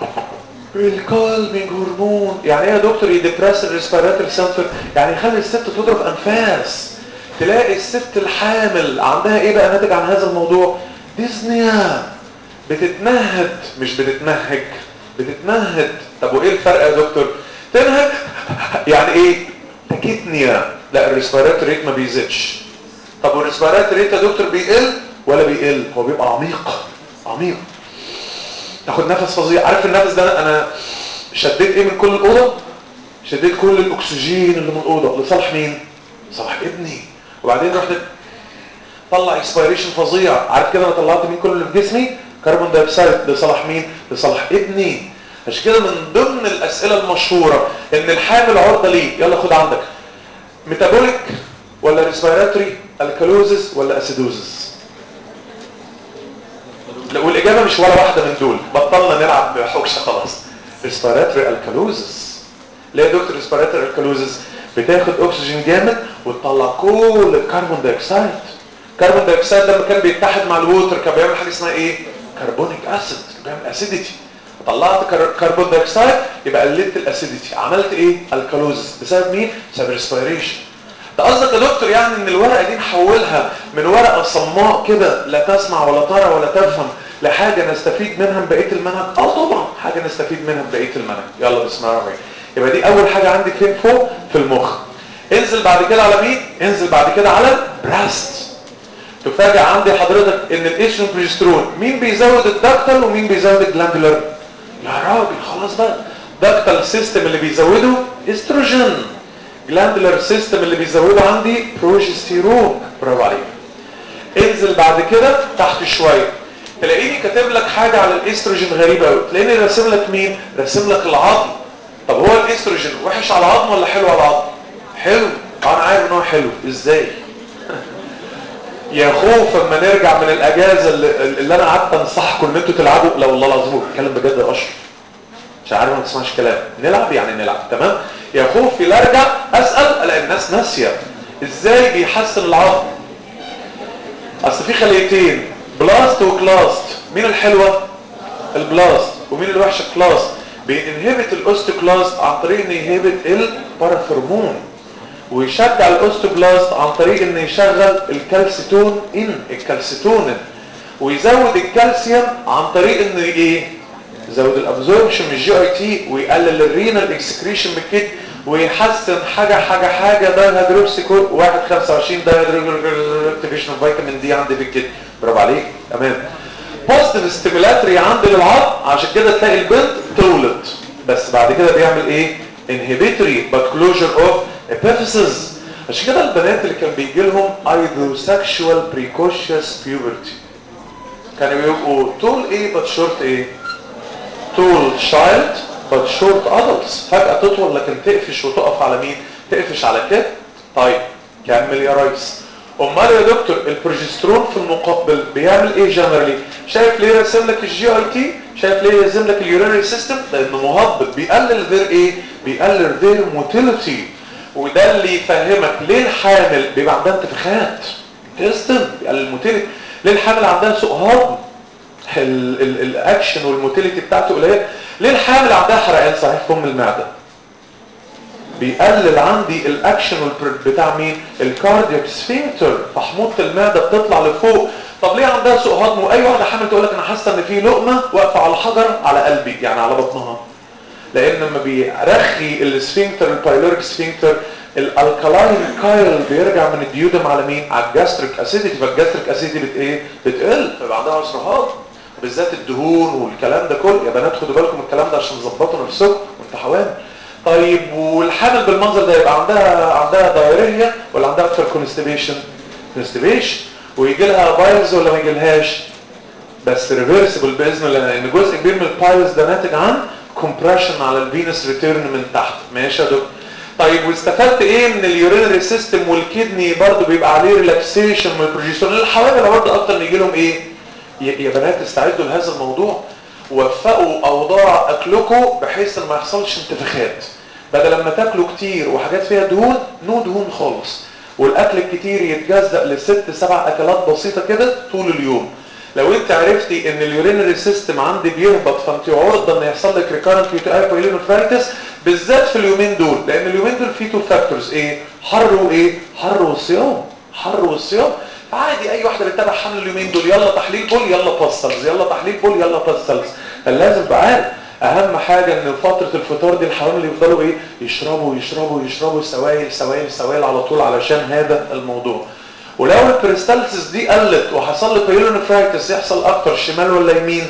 الكالمينج هرمون يعني ايه يا دكتور يدبرس الريسبيراتوري سنتر يعني يخلي الست تضرب انفاس تلاقي الست الحامل عندها ايه بقى ناتج عن هذا الموضوع ديزنيا بتتنهد مش بتتنهج بتتنهد طب وايه الفرق يا دكتور تنهج يعني ايه تكتنيا لا الريسبيراتوري ريت ما بيزيدش طب والريسبيراتوري ريت يا دكتور بيقل ولا بيقل هو بيبقى عميق عميق تاخد نفس فظيع عارف النفس ده انا شديت ايه من كل الاوضه شديت كل الاكسجين اللي من الاوضه لصالح مين لصالح ابني وبعدين رحت طلع اكسبيريشن فظيع عارف كده انا طلعت مين كل اللي في جسمي كربون دايوكسيد لصالح مين لصالح ابني عشان كده من ضمن الاسئله المشهوره ان الحامل عرضه ليه يلا خد عندك ميتابوليك ولا ريسبيراتوري الكالوزس ولا اسيدوزس لا والاجابه مش ولا واحده من دول بطلنا نلعب بحوكشه خلاص ريسبيراتوري الكالوزس ليه يا دكتور ريسبيراتوري الكالوزس بتاخد اكسجين جامد وتطلع كل الكربون دايوكسيد الكربون دايوكسيد لما كان بيتحد مع الووتر كان بيعمل حاجه اسمها ايه كربونيك اسيد بيعمل اسيديتي طلعت كربون دايوكسيد يبقى قللت الاسيديتي عملت ايه الكالوزس بسبب مين بسبب ريسبيريشن ده قصدك يا دكتور يعني ان الورقه دي نحولها من ورقه صماء كده لا تسمع ولا ترى ولا تفهم لحاجه نستفيد منها بقيه المنهج اه طبعا حاجه نستفيد منها بقيه المنهج يلا بسم الله الرحمن يبقى دي اول حاجه عندك فين فوق في المخ انزل بعد كده على مين انزل بعد كده على البراست تفاجئ عندي حضرتك ان الايستروجين بروجسترون مين بيزود الدكتل ومين بيزود الجلاندولار يا راجل خلاص بقى دكتل سيستم اللي بيزوده استروجين جلاندولار سيستم اللي بيزوده عندي بروجستيرون برافو عليك انزل بعد كده تحت شويه تلاقيني كاتب لك حاجه على الاستروجين غريبه قوي تلاقيني راسم لك مين راسم لك العظم طب هو الاستروجين وحش على العظم ولا حلو على العظم حلو انا عارف ان هو حلو ازاي يا خوف اما نرجع من الاجازه اللي, اللي انا قعدت انصحكم ان انتوا تلعبوا لا والله العظيم بتكلم بجد يا اشرف مش عارف ما تسمعش كلام نلعب يعني نلعب تمام يا خوفي لا ارجع اسال الاقي الناس ناسيه ازاي بيحسن العظم اصل في خليتين بلاست وكلاست مين الحلوه البلاست ومين الوحشه كلاست بينهبت الاوستوكلاست عن طريق ان يهبت الباراثرمون ويشجع الاوستوبلاست عن طريق ان يشغل الكالسيتون ان الكالسيتونين ويزود الكالسيوم عن طريق انه ايه يزود الابزوربشن من الجي اي تي ويقلل الرينال اكسكريشن بالكد ويحسن حاجه حاجه حاجه ده هيدروكسيكول 1 25 ده اكتيفيشن فيتامين دي عندي بالكد برافو عليك تمام بوزيتيف ستيمولاتري عندي للعظم عشان كده تلاقي البنت تولد بس بعد كده بيعمل ايه inhibitory but closure of epiphysis عشان كده البنات اللي كان بيجي لهم either precocious puberty كانوا بيبقوا طول ايه but short ايه طول child but short adults فجأة تطول لكن تقفش وتقف على مين تقفش على كده طيب كمل يا ريس امال يا دكتور البروجسترون في المقابل بيعمل ايه جنرالي شايف ليه رسم لك الجي اي تي شايف ليه رسم لك اليورينري سيستم لانه مهبط بيقلل ذير ايه بيقلل ذير موتيليتي وده اللي يفهمك ليه الحامل بيبقى عندها انتفاخات تستم بيقلل الموتيليتي ليه الحامل عندها سوء هضم الاكشن والموتيليتي بتاعته قليله ليه الحامل عندها حرقان صحيح في ام المعده بيقلل عندي الاكشن بتاع مين الكاردياك سفينكتر فحموضه المعده بتطلع لفوق طب ليه عندها سوء هضم واي واحده حامل تقول لك انا حاسه ان في لقمه واقفه على الحجر على قلبي يعني على بطنها لان لما بيرخي السفينكتر البايلوريك سفينكتر الالكالاين كايل بيرجع من الديودم على مين على الجاستريك اسيديتي فالجاستريك اسيديتي بت ايه بتقل فيبقى عندها عسر هضم بالذات الدهون والكلام ده كله يا بنات خدوا بالكم الكلام ده عشان تظبطوا نفسكم وانت حوامل طيب والحامل بالمنظر ده يبقى عندها عندها دايريا ولا عندها اكتر كونستيبيشن كونستيبيشن ويجي لها بايلز ولا ما يجي لهاش بس ريفرسبل باذن الله لان جزء كبير من البايلز ده ناتج عن كومبريشن على الفينس ريتيرن من تحت ماشي يا دكتور طيب واستفدت ايه من اليورينري سيستم والكدني برضو بيبقى عليه ريلاكسيشن من البروجسترون الحوامل برضو اكتر ان يجي لهم ايه يا بنات استعدوا لهذا الموضوع وفقوا اوضاع اكلكم بحيث ان ما يحصلش انتفاخات بدل لما تاكلوا كتير وحاجات فيها دهون نو دهون خالص والاكل الكتير يتجزأ لست سبع اكلات بسيطه كده طول اليوم لو انت عرفتي ان اليورينري سيستم عندي بيهبط فانت عرضه ان يحصل لك ريكارنت يوتي بايلينوفرايتس بالذات في اليومين دول لان اليومين دول فيه تو فاكتورز ايه حر وايه حر والصيام حر والصيام عادي اي واحده بتتابع حمل اليومين دول يلا تحليل بول يلا باستلز يلا تحليل بول يلا باستلز فلازم بقى عارف اهم حاجة ان فترة الفطار دي الحوامل يفضلوا ايه يشربوا يشربوا يشربوا سوائل سوائل سوائل على طول علشان هذا الموضوع ولو البريستالسيس دي قلت وحصل لي بايلونفرايتس يحصل اكتر شمال ولا يمين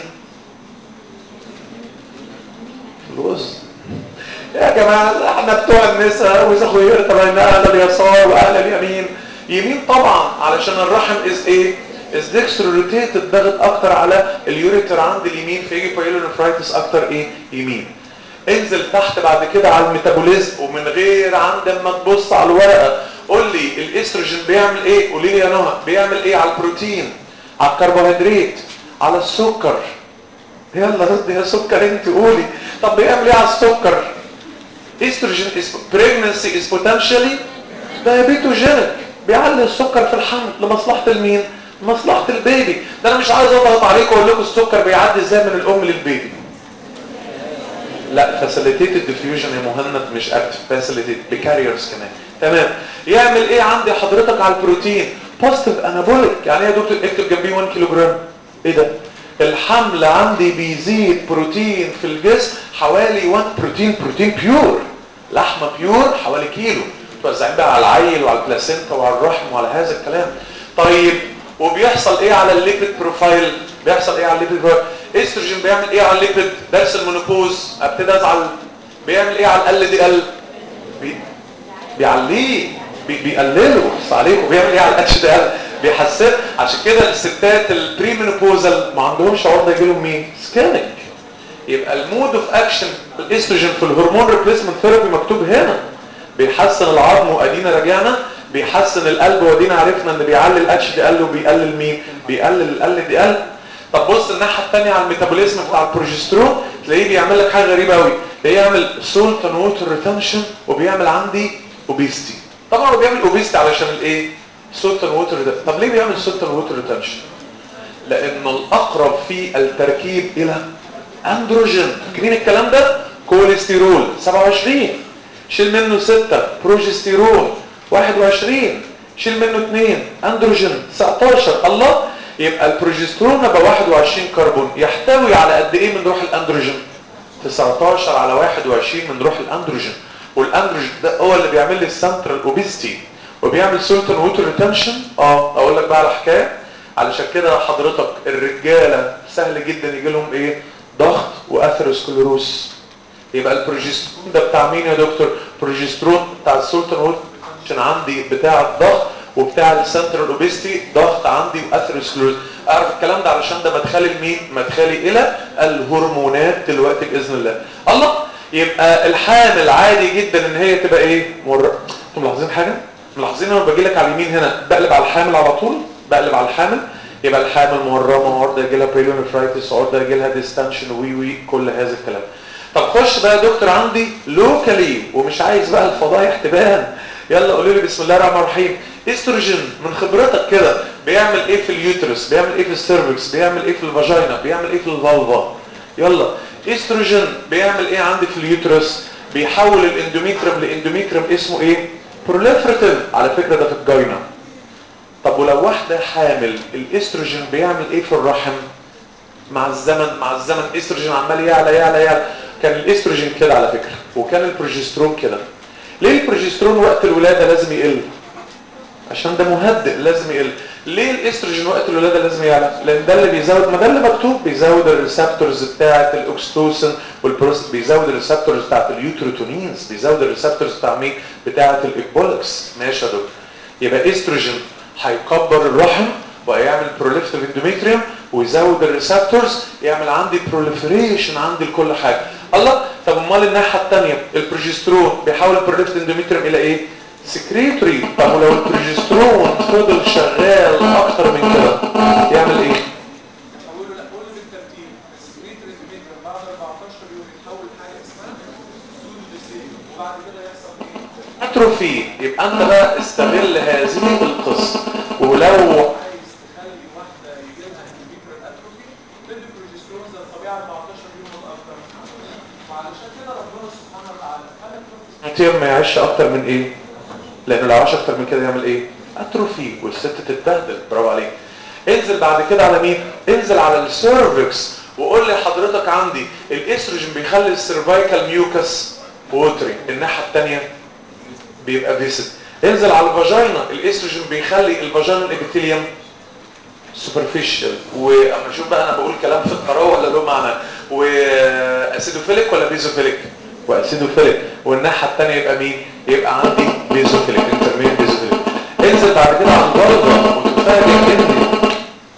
الوزن يا جماعة احنا بتوع النساء واذا خيرت بين اهل اليسار واهل اليمين يمين طبعا علشان الرحم از ايه از ديكسترو روتيتد ضغط اكتر على اليوريتر عند اليمين فيجي بايلونفرايتس اكتر ايه يمين انزل تحت بعد كده على الميتابوليزم ومن غير عند ما تبص على الورقه قول لي الاستروجين بيعمل ايه قولي لي يا نهى بيعمل ايه على البروتين على الكربوهيدرات على السكر يلا رد يا سكر انت قولي طب بيعمل ايه على السكر استروجين is pregnancy is potentially diabetogenic بيعلي السكر في الحمل لمصلحه المين لمصلحه البيبي ده انا مش عايز اضغط عليكم واقول لكم السكر بيعدي ازاي من الام للبيبي لا فاسيليتيتد ديفيوجن يا مهند مش اكتف فاسيليتيت بكاريرز كمان تمام يعمل ايه عندي حضرتك على البروتين بوزيتيف انابوليك يعني ايه يا دكتور اكتب جنبيه 1 كيلو جرام ايه ده الحمل عندي بيزيد بروتين في الجسم حوالي 1 بروتين بروتين بيور لحمه بيور حوالي كيلو توزعين بقى على العيل وعلى البلاسينتا وعلى الرحم وعلى هذا الكلام طيب وبيحصل ايه على الليبيد بروفايل بيحصل ايه على الليبيد بروفايل استروجين بيعمل ايه على الليبيد درس المونوبوز ابتدي ازعل بيعمل ايه على ال دي ال بي... بيعليه بي... بيقلله بس عليكم بيعمل ايه على الاتش دي ال بيحسن عشان كده الستات البري مينوبوزال ما عندهمش عرضه يجي لهم مين سكانك يبقى المود اوف اكشن الاستروجين في الهرمون ريبليسمنت ثيرابي مكتوب هنا بيحسن العظم وادينا رجعنا بيحسن القلب وادينا عرفنا ان بيعلي الاتش دي ال وبيقلل مين بيقلل ال دي ال طب بص الناحيه الثانيه على الميتابوليزم بتاع البروجسترون تلاقيه بيعمل لك حاجه غريبه قوي تلاقيه يعمل سولت اند ووتر ريتنشن وبيعمل عندي اوبيستي طبعا هو بيعمل اوبيستي علشان الايه سولت اند ووتر طب ليه بيعمل سولت اند ووتر ريتنشن لان الاقرب في التركيب الى اندروجين فاكرين الكلام ده كوليسترول 27 شيل منه 6 بروجستيرون 21 شيل منه 2 اندروجين 19 الله يبقى البروجسترون يبقى 21 كربون يحتوي على قد ايه من روح الاندروجين 19 على 21 من روح الاندروجين والاندروجين ده هو اللي بيعمل لي السنترال اوبيستي وبيعمل سولتون ووتر ريتنشن اه اقول لك بقى على حكايه علشان كده حضرتك الرجاله سهل جدا يجي لهم ايه ضغط واثيروسكليروس يبقى البروجسترون ده بتاع مين يا دكتور بروجسترون بتاع السولتون ووتر عشان عندي بتاع الضغط وبتاع السنترال اوبيستي ضغط عندي واثيروسكليروز اعرف الكلام ده علشان ده مدخلي لمين مدخلي الى الهرمونات دلوقتي باذن الله الله يبقى الحامل عادي جدا ان هي تبقى ايه مر انتوا ملاحظين حاجه ملاحظين لما باجي لك على اليمين هنا بقلب على الحامل على طول بقلب على الحامل يبقى الحامل مورمه وعرضه يجي لها بيلونفرايتس عرضه يجي لها ديستنشن وي وي كل هذا الكلام طب خش بقى يا دكتور عندي لوكالي ومش عايز بقى الفضايح تبان يلا قولوا لي بسم الله الرحمن الرحيم استروجين من خبرتك كده بيعمل ايه في اليوترس بيعمل ايه في السيرفكس بيعمل ايه في الفاجينا بيعمل ايه في الفالفا يلا استروجين بيعمل ايه عندي في اليوترس بيحول الاندوميتريم لاندوميتريم اسمه ايه بروليفريتيف على فكره ده في الجاينا طب ولو واحده حامل الاستروجين بيعمل ايه في الرحم مع الزمن مع الزمن استروجين عمال يعلى يعلى يعلى كان الاستروجين كده على فكره وكان البروجسترون كده ليه البروجسترون وقت الولاده لازم يقل عشان ده مهدئ لازم يقل ليه الاستروجين وقت الولاده لازم يعلى لان ده اللي بيزود ما ده اللي مكتوب بيزود الريسبتورز بتاعه الاكستوسن والبروست بيزود الريسبتورز بتاعه اليوتروتونينز بيزود الريسبتورز بتاع مين بتاعه الايبولكس ماشي يا دكتور يبقى استروجين هيكبر الرحم وهيعمل بروليفتيف اندوميتريوم ويزود الريسبتورز يعمل عندي بروليفريشن عندي لكل حاجه الله طب امال الناحيه الثانيه البروجسترون بيحول البروليفتيف اندوميتريوم الى ايه سكريتوري طب ولو البروجسترون فضل شغال اكتر من كده يعمل ايه اقول له لا قول له بالترتيب السكريتر اندوميتر بعد 14 يوم يتحول حاجه اسمها سودو ديسيل وبعد كده يحصل ايه؟ اتروفي يبقى انت بقى استغل هذه القصه ولو عايز تخلي واحده يجي لها اندوميتر اتروفي تدي بروجسترون زي الطبيعه 14 يوم متاخر وعلشان كده ربنا سبحانه وتعالى خلى البروجسترون التيم ما يعيش اكتر من ايه لانه لو عاش اكتر من كده يعمل ايه اتروفي والست تتبهدل برافو عليك انزل بعد كده على مين انزل على السيرفكس وقول لي حضرتك عندي الاستروجين بيخلي السيرفايكال ميوكس ووتري الناحيه الثانيه بيبقى فيسد انزل على الفاجينا الاستروجين بيخلي الفاجينا الابيثيليوم سوبرفيشال واما اشوف بقى انا بقول كلام في الطراوه ولا له معنى واسيدوفيليك ولا بيزوفيليك واسيدوفيليك والناحيه الثانيه يبقى مين يبقى عندي بيزوفيليك انترميد بيزوفيليك انزل بعد كده على الفالفا وتفاجئ ان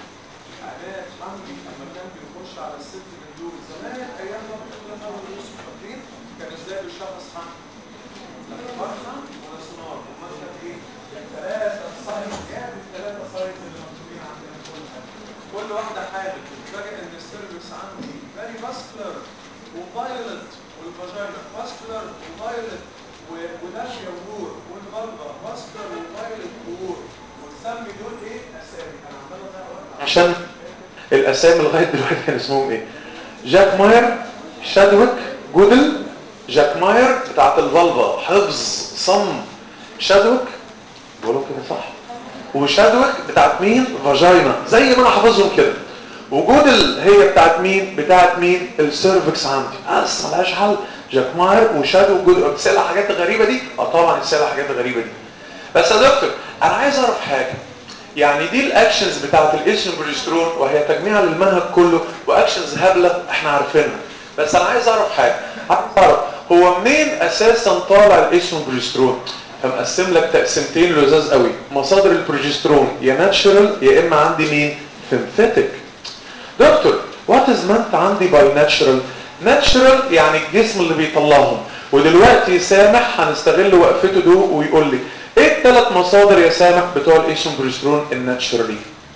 لما كان بيخش على الست من دول زمان ايام ما كنا بنقول يوسف فاكرين كان ازاي بيشخص حمل فرخه ولا صنار امال كان ايه؟ الثلاثه سايز جاب الثلاثه سايز اللي مكتوبين عندنا في كل حاجه كل واحده حامل تتفاجئ ان السيرفكس عندي فيري فاسكولار وفايولنت والفاجينا فاسكولار وفايولنت وداشيا وور والفالفا فاسكولار وفايولنت وور ونسمي دول ايه؟ اسامي انا عمال اضيع وقت عشان الاسامي لغايه دلوقتي كان اسمهم ايه جاك ماير شادويك جودل جاك ماير بتاعت الفالفا حفظ صم شادويك بقولهم كده صح وشادويك بتاعت مين فاجينا زي ما انا حافظهم كده وجودل هي بتاعت مين بتاعت مين السيرفكس عندي بس ملهاش حل جاك ماير وشادو وجودل بتسال حاجات غريبه دي اه طبعا بتسال حاجات غريبه دي بس يا دكتور انا عايز اعرف حاجه يعني دي الاكشنز بتاعت الايستروجين بروجسترون وهي تجميع للمنهج كله واكشنز هبله احنا عارفينها بس انا عايز اعرف حاجه عايز اعرف هو منين اساسا طالع الايستروجين بروجسترون فمقسم لك تقسيمتين لزاز قوي مصادر البروجسترون يا ناتشرال يا اما عندي مين سينثيتك دكتور وات از مانت عندي باي ناتشرال ناتشرال يعني الجسم اللي بيطلعهم ودلوقتي سامح هنستغل وقفته ده ويقول لي ايه الثلاث مصادر يا سامح بتوع الايشن بروجسترون الناتشرالي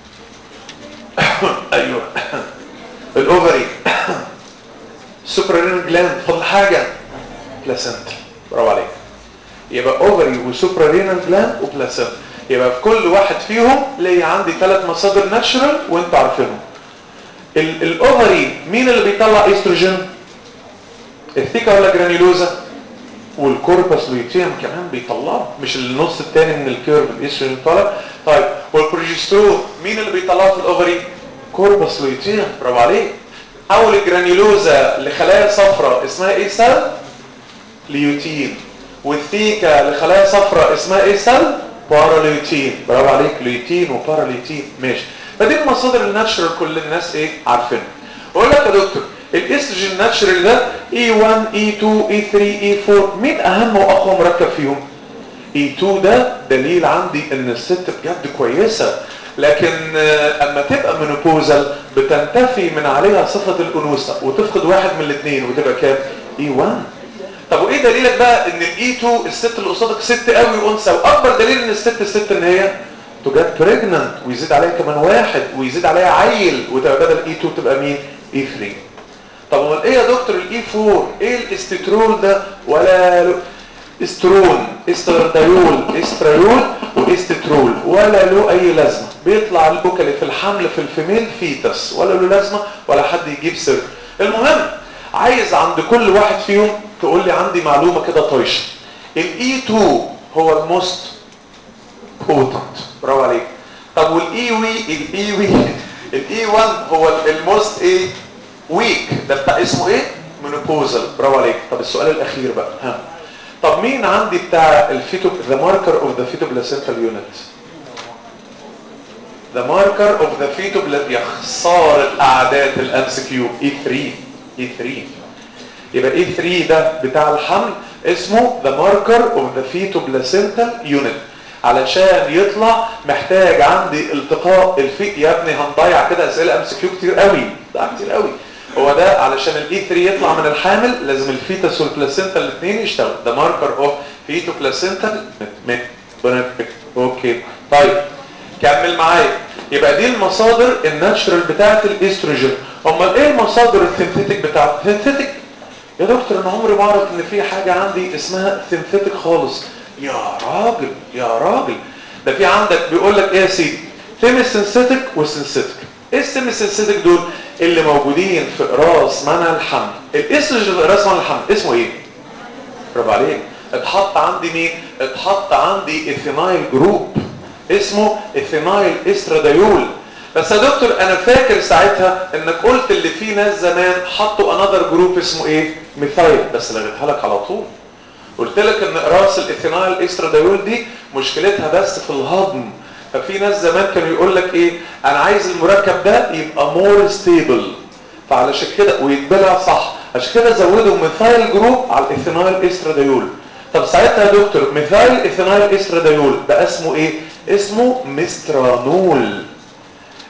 ايوه الاوفري سوبرارينال جلاند فضل حاجه بلاسنتا برافو عليك يبقى اوفري وسوبرارينال جلاند وبلاسنتا يبقى في كل واحد فيهم ليا عندي ثلاث مصادر ناتشرال وانتوا عارفينهم الاوفري مين اللي بيطلع استروجين الثيكا ولا جرانيلوزا والكوربس لوتيوم كمان بيطلعه مش النص الثاني من الكيرف الاستروجين طالع طيب والبروجسترون مين اللي بيطلعه في الاوفري كوربس لوتيوم برافو عليك حول الجرانيلوزا لخلايا صفراء اسمها ايه سيل ليوتين والثيكا لخلايا صفراء اسمها ايه سيل باراليوتين برافو عليك ليوتين وباراليوتين ماشي فدي المصادر الناتشرال كل الناس ايه عارفينها اقول لك يا دكتور الاستروجين ناتشرال ده E1 E2 E3 E4 مين اهم واقوى مركب فيهم E2 ده دليل عندي ان الست بجد كويسة لكن اما تبقى منوبوزال بتنتفي من عليها صفة الانوثة وتفقد واحد من الاثنين وتبقى كام E1 طب وايه دليلك بقى ان الاي 2 الست اللي قصادك ست قوي وانثى واكبر دليل ان الست الست ان هي تجات بريجننت ويزيد عليها كمان واحد ويزيد عليها عيل وتبقى بدل اي 2 تبقى مين اي 3 طب امال ايه يا دكتور الاي 4 ايه الاستترول ده ولا له استرون استردايول استريول واستترول ولا له اي لازمه بيطلع البوكالي في الحمل في الفيميل فيتس ولا له لازمه ولا حد يجيب سر المهم عايز عند كل واحد فيهم تقول لي عندي معلومه كده طايشه الاي 2 هو الموست بوتنت برافو عليك طب والاي وي الاي وي الاي 1 هو الموست ايه ويك ده بتاع اسمه ايه مينوبوزال برافو عليك طب السؤال الاخير بقى ها طب مين عندي بتاع الفيتو ذا ماركر اوف ذا فيتو بلاسنتال يونت ذا ماركر اوف ذا فيتو يا خساره اعداد الام سي كيو اي 3 اي 3 يبقى اي 3 ده بتاع الحمل اسمه ذا ماركر اوف ذا فيتو بلاسنتال يونت علشان يطلع محتاج عندي التقاء الفيك يا ابني هنضيع كده اسئله ام سي كيو كتير قوي ضيع كتير قوي هو ده علشان الاي 3 يطلع من الحامل لازم الفيتس والبلاسينتا الاثنين يشتغلوا ده ماركر اوف فيتو بلاسينتا اوكي طيب كمل معايا يبقى دي المصادر الناتشرال بتاعه الاستروجين امال ايه المصادر السينثيتك بتاعه السينثيتك يا دكتور انا عمري ما اعرف ان في حاجه عندي اسمها سينثيتك خالص يا راجل يا راجل ده في عندك بيقول لك ايه يا سيدي سيمي سينثيتك وسينثيتك ايه السيمي سينثيتك دول اللي موجودين في اقراص منع الحمل الاستروجين في اقراص منع الحمل اسمه ايه برافو عليك اتحط عندي مين اتحط عندي اثينايل جروب اسمه اثينايل استرادايول بس يا دكتور انا فاكر ساعتها انك قلت اللي في ناس زمان حطوا انذر جروب اسمه ايه ميثايل بس لغيتها لك على طول قلت لك ان اقراص الاثينايل استرادايول دي مشكلتها بس في الهضم ففي ناس زمان كانوا يقول لك ايه انا عايز المركب ده يبقى مور ستيبل فعلشان كده ويتبلع صح عشان كده زودوا ميثايل جروب على الاثينايل استرادايول طب ساعتها يا دكتور ميثايل اثينايل استرادايول بقى اسمه ايه اسمه مسترانول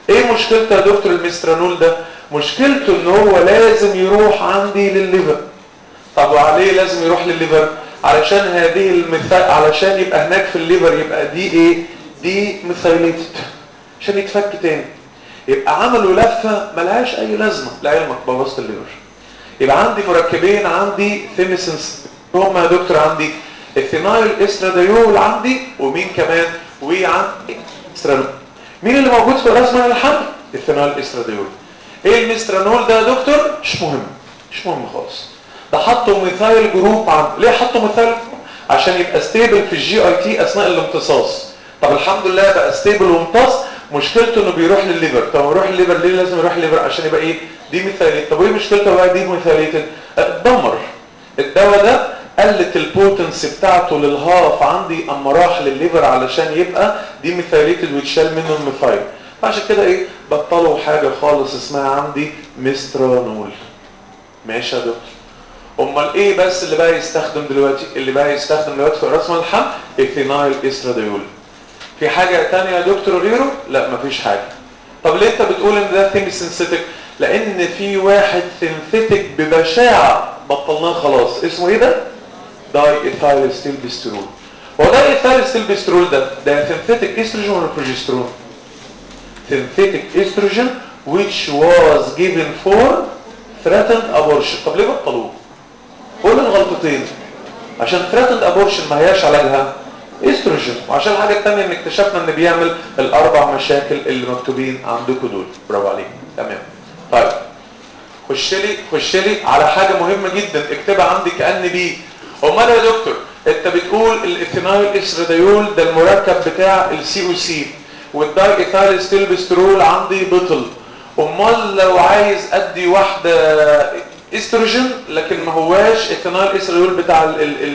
ايه مشكلته يا دكتور المسترانول ده مشكلته ان هو لازم يروح عندي للليفر طب وعليه لازم يروح للليفر علشان هذه المثال علشان يبقى هناك في الليفر يبقى دي ايه دي ميثايليتد عشان يتفك تاني يبقى عملوا لفه ملهاش اي لازمه لعلمك بوظت الليفر يبقى عندي مركبين عندي ثيميسنس هم يا دكتور عندي الثينايل استراديول عندي ومين كمان وعندي استرانول مين اللي موجود في الرسمه الحمل الثينايل استراديول ايه المسترانول ده يا دكتور مش مهم مش مهم خالص ده حطوا ميثايل جروب عن ليه حطوا ميثايل عشان يبقى ستيبل في الجي اي تي اثناء الامتصاص طب الحمد لله بقى ستيبل وامتص مشكلته انه بيروح للليفر طب يروح للليفر ليه لازم يروح للليفر عشان يبقى ايه دي ميثايليت طب وايه مشكلته بقى دي ميثايليت اتدمر الدواء ده قلت البوتنس بتاعته للهاف عندي اما راح للليفر علشان يبقى دي ميثايليتد ويتشال منه الميثايل فعشان كده ايه بطلوا حاجه خالص اسمها عندي مسترانول ماشي يا دكتور امال ايه بس اللي بقى يستخدم دلوقتي اللي بقى يستخدم دلوقتي في رسم الحمل ايثينايل استراديول في حاجه ثانيه يا دكتور غيره لا مفيش حاجه طب ليه انت بتقول ان ده ثيمي سينثيتك لان في واحد سينثيتك ببشاعه بطلناه خلاص اسمه ايه ده داي ايثايل ستيل بيسترول هو داي ايثايل ستيل بيسترول ده ده سينثيتك استروجين ولا بروجسترون synthetic estrogen which was given for threatened abortion طب ليه بطلوه قول الغلطتين عشان threatened abortion ما هياش علاجها استروجين وعشان الحاجه الثانيه ان اكتشفنا ان بيعمل الاربع مشاكل اللي مكتوبين عندكم دول برافو عليك تمام طيب خش لي خش لي على حاجه مهمه جدا اكتبها عندي كان بي امال يا دكتور انت بتقول الاثينايل اسراديول ده المركب بتاع السي او سي والداي ايثايل ستيل بيسترول عندي بطل امال لو عايز ادي واحده استروجين لكن ما هواش ايثانول استرول بتاع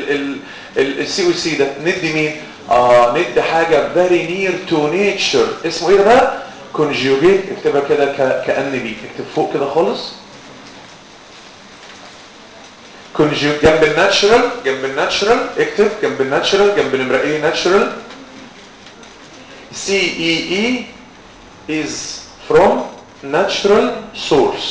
السي او سي ده ندي مين اه ندي حاجه فيري نير تو نيتشر اسمه ايه ده بقى كونجيوجيت اكتبها كده كان بي اكتب فوق كده خالص كونجيوج جنب الناتشرال جنب الناتشرال اكتب جنب الناتشرال جنب نمره ايه ناتشرال CEE is from natural source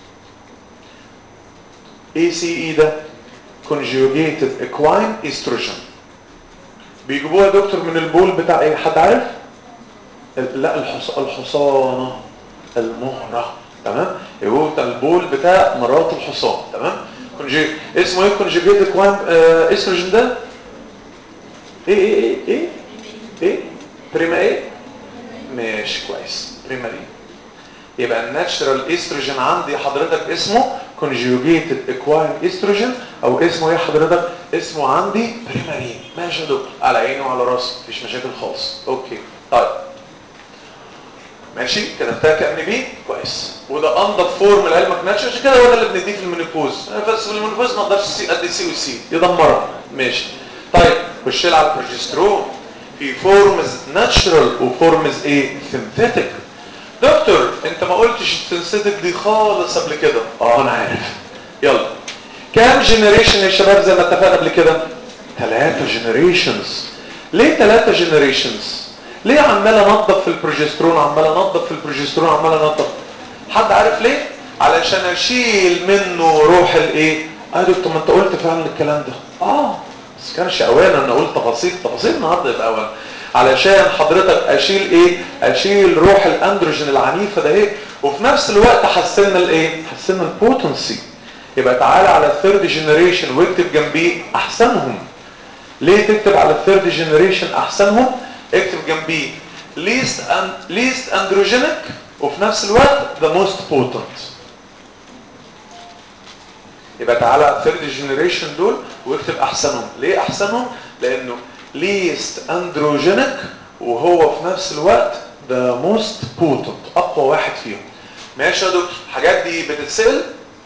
ACE ده conjugated equine estrogen بيجيبوها يا دكتور من البول بتاع ايه حد عارف لا الحص... الحصانة المهرة تمام يجيبوه بتاع البول بتاع مرات الحصان تمام كونجي... اسمه ايه conjugated equine آه... estrogen ده ايه ايه ايه ايه ايه بريما ايه ماشي كويس بريما دي يبقى الناتشرال استروجين عندي حضرتك اسمه كونجوجيتد اكواين استروجين او اسمه ايه حضرتك اسمه عندي بريمارين ماشي يا دكتور على عيني وعلى راسي مفيش مشاكل خالص اوكي طيب ماشي كتبتها كان بي كويس وده انضف فورم لعلمك ناتشر عشان كده هو ده اللي بنديه في المينيبوز بس في المينيبوز ما اقدرش ادي سي وسي يدمرها ماشي طيب خش على البروجسترون في فورمز ناتشرال وفورمز ايه سينثيتك دكتور انت ما قلتش السينثيتك دي خالص قبل كده اه انا عارف يلا كام جنريشن يا شباب زي ما اتفقنا قبل كده ثلاثة جنريشنز ليه ثلاثة جنريشنز ليه عمال انضف في البروجسترون عمال انضف في البروجسترون عمال انضف حد عارف ليه علشان اشيل منه روح الايه اه دكتور ما انت قلت فعلا الكلام ده اه بس كانش اوان انا اقول تفاصيل تفاصيل النهارده يبقى اوان علشان حضرتك اشيل ايه اشيل روح الاندروجين العنيفه ده ايه وفي نفس الوقت حسنا الايه حسنا البوتنسي يبقى تعالى على الثيرد جنريشن واكتب جنبيه احسنهم ليه تكتب على الثيرد جنريشن احسنهم اكتب جنبيه least and least androgenic وفي نفس الوقت the most potent يبقى تعالى على الثيرد جنريشن دول واكتب احسنهم ليه احسنهم لانه least androgenic وهو في نفس الوقت the most potent اقوى واحد فيهم ماشي يا دكتور الحاجات دي بتتسال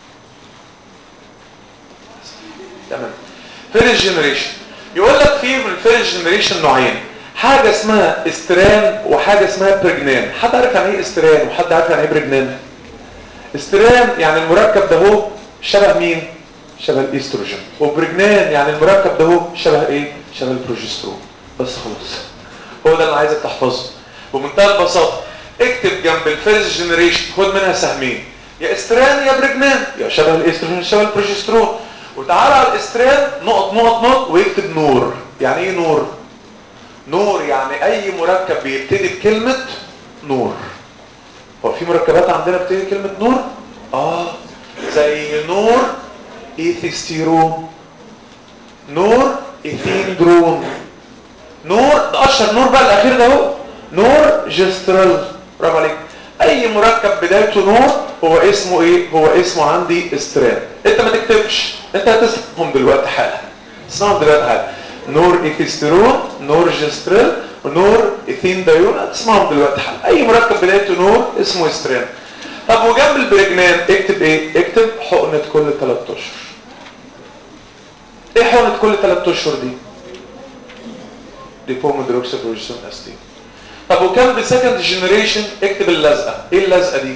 تمام فيرست جنريشن يقول لك في من الفيرست جنريشن نوعين حاجه اسمها استران وحاجه اسمها بريجنان حد عارف يعني ايه استران وحد عارف يعني ايه بريجنان استران يعني المركب ده هو شبه مين شبه الاستروجين وبريجنان يعني المركب ده هو شبه ايه شبه البروجسترون بس خلاص هو ده اللي عايزك تحفظه بمنتهى البساطه اكتب جنب الفيرست جنريشن خد منها سهمين يا استران يا برجنان يا شبه الاستروجين شبه البروجسترون وتعالى على الاستران نقط نقط نقط ويكتب نور يعني ايه نور نور يعني اي مركب بيبتدي بكلمة نور هو في مركبات عندنا بتبتدي بكلمة نور اه زي نور ايثيستيرون نور ايثيندرون نور ده اشهر نور بقى الاخير ده اهو نور جسترال برافو عليك اي مركب بدايته نور هو اسمه ايه هو اسمه عندي استران انت ما تكتبش انت هتسمعهم دلوقتي حالا اسمعهم دلوقتي حالا نور ايثيسترون نور جسترال ونور ايثين دايون هتسمعهم دلوقتي حالا اي مركب بدايته نور اسمه استران طب وجنب البرجنان اكتب ايه اكتب حقنه كل 3 اشهر ايه حقنه كل 3 اشهر دي ديبومودروكسابروجين استين طب وكم بسكند جنريشن اكتب اللزقه ايه اللزقه دي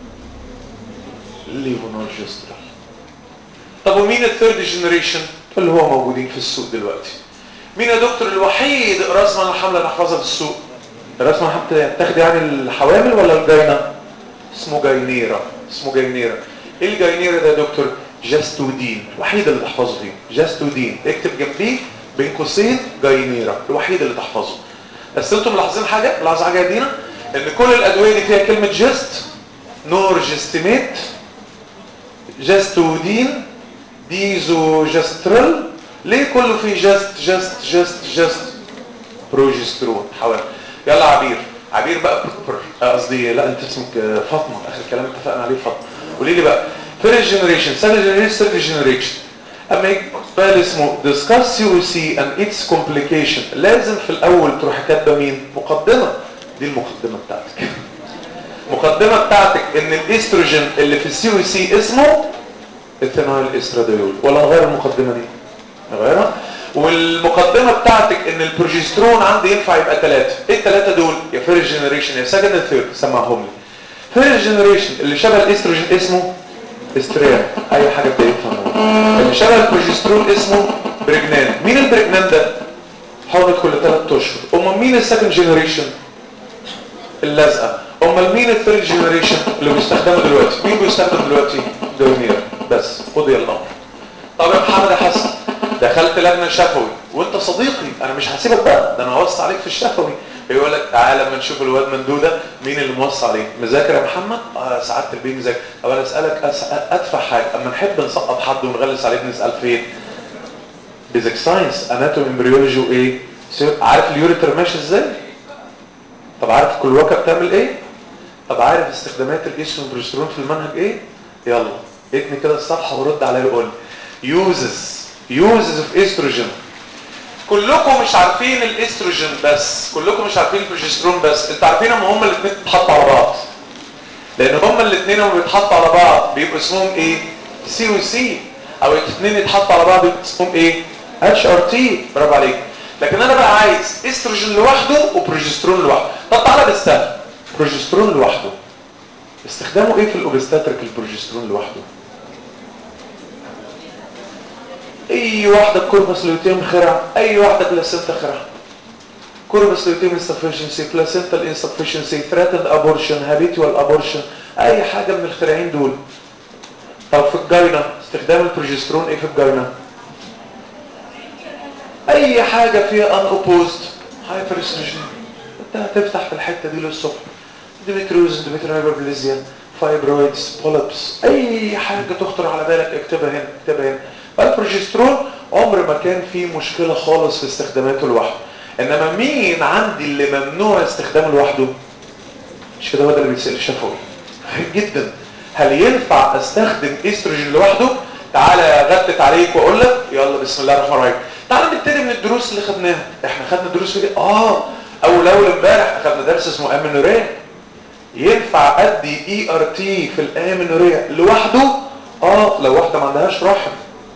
ليفونورجسترال طب ومين الثيرد جنريشن اللي هو موجودين في السوق دلوقتي مين يا دكتور الوحيد رسما الحمله نحفظها في السوق رسما الحمله تاخد يعني الحوامل ولا الجاينه اسمه جاينيرا اسمه جاينيرا ايه الجاينيرا ده يا دكتور جاستودين الوحيد اللي تحفظه فيه جاستودين اكتب جنبيه بين قوسين جاينيرا الوحيد اللي تحفظه بس انتم ملاحظين حاجه ملاحظين حاجه يا دينا ان كل الادويه دي فيها كلمه جست نورجستيميت جاستودين ديزوجسترل ليه كله فيه جست جست جست جست بروجسترون حوالي يلا عبير عبير بقى بروبر قصدي لا انت اسمك فاطمه اخر كلام اتفقنا عليه فاطمه قولي لي بقى فيرست جنريشن سكند جنريشن ثيرد جنريشن اما يجي سؤال اسمه discuss COC and its complication لازم في الاول تروح كاتبه مين مقدمه دي المقدمه بتاعتك المقدمه بتاعتك ان الاستروجين اللي في السي او سي اسمه اثينايل استراديول ولا نغير المقدمه دي نغيرها والمقدمه بتاعتك ان البروجسترون عندي ينفع يبقى ثلاثه ايه الثلاثه دول يا فيرست جنريشن يا سكند ثيرد سمعهم لي فيرست جنريشن اللي شبه الاستروجين اسمه استريا اي حاجه بتفهمها اللي شبه البروجسترون اسمه بريجنان مين البريجنان ده حاولت كل 3 اشهر امال مين السكند جنريشن اللزقه امال مين الثيرد جنريشن اللي بيستخدمه دلوقتي مين بيستخدم دلوقتي دونير بس قضي الامر طب يا محمد يا حسن دخلت لجنه شفوي وانت صديقي انا مش هسيبك بقى ده انا هوصي عليك في الشفوي يقول لك تعالى لما نشوف الواد مندوده مين اللي موصي عليه مذاكر يا محمد اه سعاده البيه مذاكر طب انا اسالك أس... ادفع حاجه اما نحب نسقط حد ونغلس عليه بنسال فين بيزك ساينس اناتومي امبريولوجي وايه عارف اليوريتر ماشي ازاي طب عارف كل وكا بتعمل ايه طب عارف استخدامات الايستروجين والبروجسترون في المنهج ايه يلا اتني كده الصفحه ورد عليا وقول يوزز يوزز اوف استروجين كلكم مش عارفين الاستروجين بس كلكم مش عارفين البروجسترون بس انتوا عارفين ان هما الاثنين بيتحطوا على بعض لان هما الاثنين لما بيتحطوا على بعض بيبقوا اسمهم ايه سي و سي او الاثنين يتحطوا على بعض بيبقوا اسمهم ايه اتش ار تي برافو عليك لكن انا بقى عايز استروجين لوحده وبروجسترون لوحده طب تعالى بالسهل بروجسترون لوحده استخدامه ايه في الاوبستاتريك البروجسترون لوحده اي واحده كوربس لوتيوم خرع اي واحده بلاسنتا خرع كوربس لوتيوم insufficiency بلاسنتا insufficiency threatened abortion habitual abortion اي حاجه من الخرعين دول طب في الجاينا استخدام البروجسترون ايه في الجاينا اي حاجه فيها ان اوبوزد هايبر استروجين انت هتفتح في الحته دي للصبح ديمتروز ديمتروبليزيا فايبرويدز بولبس اي حاجه تخطر على بالك اكتبها هنا اكتبها هنا فالبروجسترون عمر ما كان فيه مشكله خالص في استخداماته لوحده انما مين عندي اللي ممنوع استخدامه لوحده مش كده هو ده اللي بيتسال شفوي غريب جدا هل ينفع استخدم استروجين لوحده تعالى غتت عليك واقول لك يلا بسم الله الرحمن الرحيم تعالى نبتدي من الدروس اللي خدناها احنا خدنا دروس في اه اول اول امبارح خدنا درس اسمه امينوريا ينفع ادي اي ار تي في الامينوريا لوحده اه لو واحده ما عندهاش رحم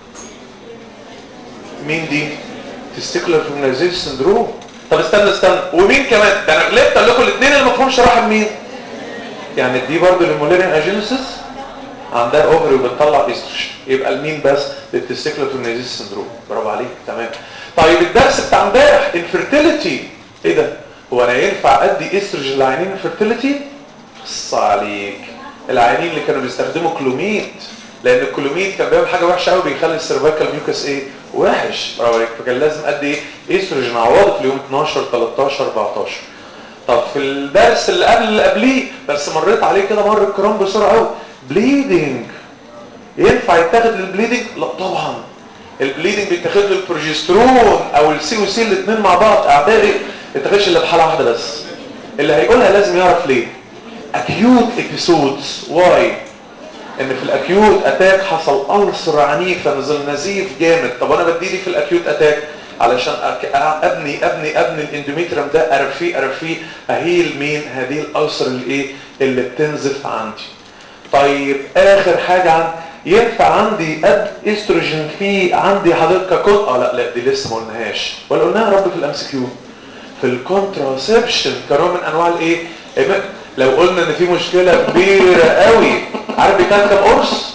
مين دي تستيكلر فيمنايزيشن سندروم طب استنى استنى ومين كمان ده انا غلبت اقول لكم الاثنين اللي ما فيهمش رحم مين يعني دي برضه الموليريان اجينيسيس عندها اوفري وبتطلع استروجين يبقى المين بس للتستيكلر فيمنايزيشن سندروم برافو عليك تمام طيب الدرس بتاع امبارح انفيرتيليتي ايه ده هو انا ينفع ادي استروجين لعينين انفيرتيليتي ص عليك العيانين اللي كانوا بيستخدموا كلوميد لان الكلوميد كان بيعمل حاجه وحشه قوي بيخلي السيرفايكال ميوكس ايه وحش برافو عليك فكان لازم قد ايه استروجين عوض في اليوم 12 13 14 طب في الدرس اللي قبل اللي قبليه بس مريت عليه كده مر الكرام بسرعه قوي بليدنج ينفع يتاخد للبليدنج لا طبعا البليدنج بيتاخد له البروجسترون او السي او سي الاثنين مع بعض اعدائي ما يتاخدش الا بحاله واحده بس اللي هيقولها لازم يعرف ليه acute episodes واي ان في الاكيوت اتاك حصل ألسر عنيفة نزل نزيف جامد طب انا بدي لي في الاكيوت اتاك علشان أك... ابني ابني ابني الاندوميتريوم ده ارفيه ارفيه اهيل مين هذه الألسر الايه اللي بتنزف عندي طيب اخر حاجة عن ينفع عندي قد استروجين في عندي حضرتك ككل اه لا لا دي لسه ما قلناهاش ولا قلناها يا رب في الام سي كيو في الكونتراسبشن كنوع من انواع الايه لو قلنا ان في مشكلة كبيرة قوي عارف بيتاخد كام قرص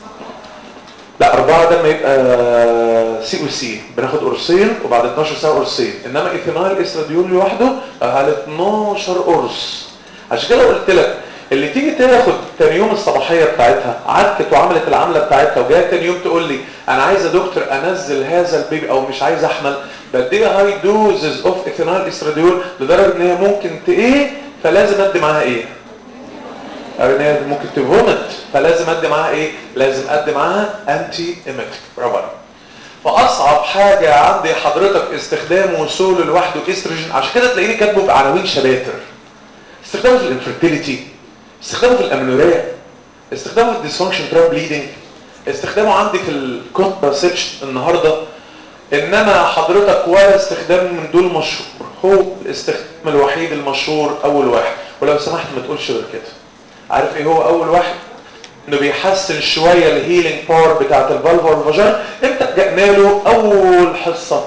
لا أربعة ده ما يبقى سي او سي بناخد قرصين وبعد 12 ساعة قرصين إنما إيثينايل إستراديول لوحده على 12 قرص عشان كده قلت لك اللي تيجي تاخد تاني يوم الصباحية بتاعتها عكت وعملت العملة بتاعتها وجاية تاني يوم تقول لي أنا عايز يا دكتور أنزل هذا البيبي أو مش عايز أحمل بديها هاي دوزز أوف إيثينايل إستراديول لدرجة إن هي ممكن تإيه فلازم أدي معاها إيه او ان هي ممكن تفومت فلازم ادي معاها ايه لازم ادي معاها انتي ايميتيك برافو عليك فاصعب حاجه عندي حضرتك استخدامه سول لوحده استروجين عشان كده تلاقيني كاتبه بعناوين شباتر استخدامه في الانفيرتيليتي استخدامه في الامنوريا استخدامه في الديسفانكشن ترام بليدنج استخدامه عندي في الكونتراسبشن النهارده انما حضرتك ولا استخدام من دول مشهور هو الاستخدام الوحيد المشهور اول واحد ولو سمحت ما تقولش غير كده عارف ايه هو اول واحد انه بيحسن شوية الهيلينج باور بتاعت الفالفا والفاجين امتى جئنا له اول حصة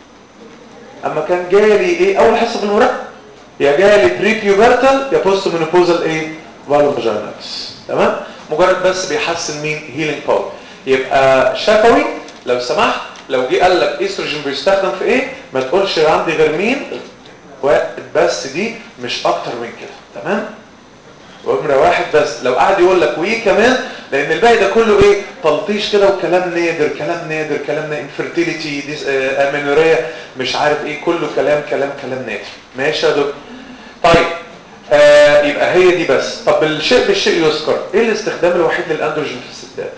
اما كان جالي ايه اول حصة في المراقبة يا جالي بري بيوبرتال يا بوست مينوبوزال ايه فالفا فاجينالس تمام مجرد بس بيحسن مين هيلينج باور يبقى شفوي لو سمحت لو جه قال لك استروجين بيستخدم في ايه ما تقولش عندي غير مين واحد بس دي مش اكتر من كده تمام وامرة واحد بس لو قعد يقول لك وايه كمان لان الباقي ده كله ايه تلطيش كده وكلام نادر كلام نادر كلام انفيرتيليتي امينوريا مش عارف ايه كله كلام كلام كلام نادر ماشي يا دكتور طيب آه يبقى هي دي بس طب الشيء بالشيء يذكر ايه الاستخدام الوحيد للاندروجين في الستات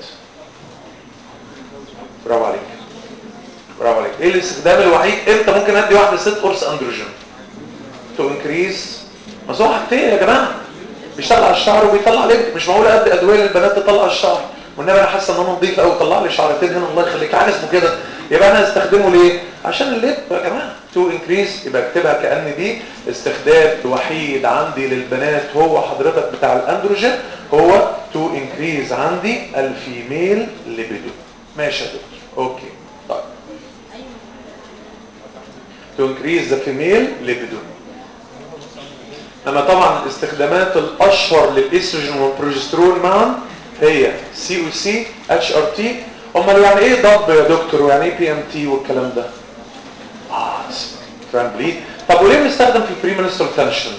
برافو عليك برافو عليك ايه الاستخدام الوحيد امتى ممكن ادي واحده ست قرص اندروجين تو انكريز ما هو حاجتين يا جماعه بيشتغل على الشعر وبيطلع لك مش معقول ادي ادويه للبنات تطلع الشعر والنبي انا حاسه ان انا نظيف قوي طلع لي شعرتين هنا الله يخليك عارف اسمه كده يبقى انا استخدمه ليه عشان اللب يا جماعه تو انكريز يبقى اكتبها كان دي استخدام الوحيد عندي للبنات هو حضرتك بتاع الاندروجين هو تو انكريز عندي الفيميل ليبيدو ماشي يا دكتور اوكي طيب تو انكريز ذا فيميل ليبيدو اما طبعا الاستخدامات الاشهر للاستروجين والبروجسترون معا هي سي او سي اتش ار تي امال يعني ايه ضب يا دكتور ويعني ايه بي ام تي والكلام ده اه فاهم طب وليه بنستخدم في البريمنسترال تنشن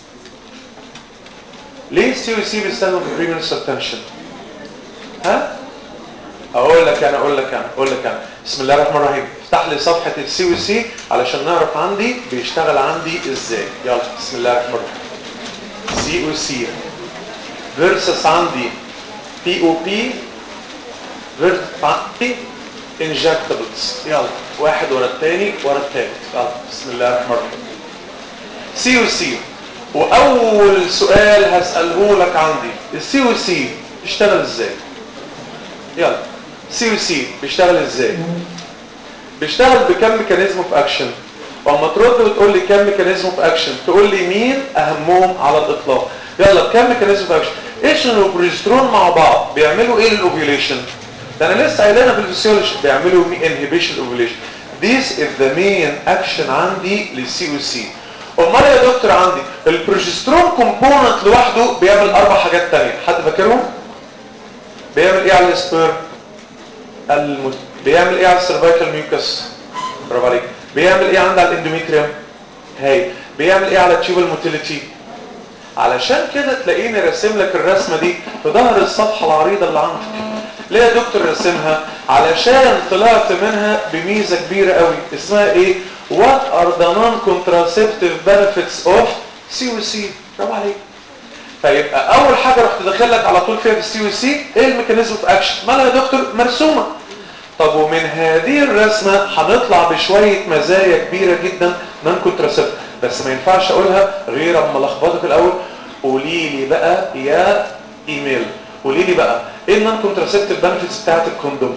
ليه السي او سي بيستخدم في البريمنسترال تنشن ها اقول لك انا اقول لك انا اقول لك انا بسم الله الرحمن الرحيم افتح لي صفحه السي او سي علشان نعرف عندي بيشتغل عندي ازاي يلا بسم الله الرحمن الرحيم سي او سي فيرسس عندي بي او بي فيرسس عندي انجكتبلز يلا واحد ورا الثاني ورا الثالث يلا بسم الله الرحمن الرحيم سي او سي واول سؤال هساله لك عندي السي او سي بيشتغل ازاي يلا سي او سي بيشتغل ازاي بيشتغل بكم ميكانيزم في اكشن واما ترد وتقول لي كم ميكانيزم في اكشن تقول لي مين اهمهم على الاطلاق يلا بكم ميكانيزم في اكشن ايشن والبروجسترون مع بعض بيعملوا ايه للاوفيوليشن ده انا لسه قايلها في الفسيولوجي بيعملوا انهبيشن اوفيوليشن This is the main action عندي للسي او سي امال يا دكتور عندي البروجسترون كومبوننت لوحده بيعمل اربع حاجات تانية حد فاكرهم بيعمل ايه على السبيرم المت... بيعمل ايه على السيرفايكال ميوكس برافو عليك بيعمل ايه عند الاندوميتريوم هاي بيعمل ايه على التيوبال موتيليتي علشان كده تلاقيني راسم لك الرسمه دي في ظهر الصفحه العريضه اللي عندك ليه يا دكتور رسمها علشان طلعت منها بميزه كبيره قوي اسمها ايه what are the non-contraceptive benefits of COC برافو عليك فيبقى اول حاجه رحت داخل لك على طول فيها في السي او سي ايه الميكانيزم اوف اكشن مالها يا دكتور مرسومه طب ومن هذه الرسمه هنطلع بشويه مزايا كبيره جدا نون كونتراسيبت بس ما ينفعش اقولها غير اما لخبطك الاول قولي لي بقى يا ايميل قولي لي بقى ايه النون كونتراسيبتيف بنفيتس بتاعت الكوندوم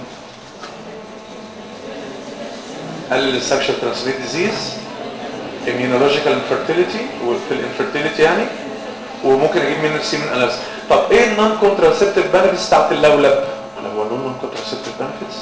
قلل السكشوال ترانسميت ديزيز immunological infertility وفي الانفرتيليتي يعني وممكن اجيب منه السيمن اناليسيس طب ايه النون كونتراسيبتيف بنفيتس بتاعت اللولب ولا هو نون كونتراسيبتيف بنفيتس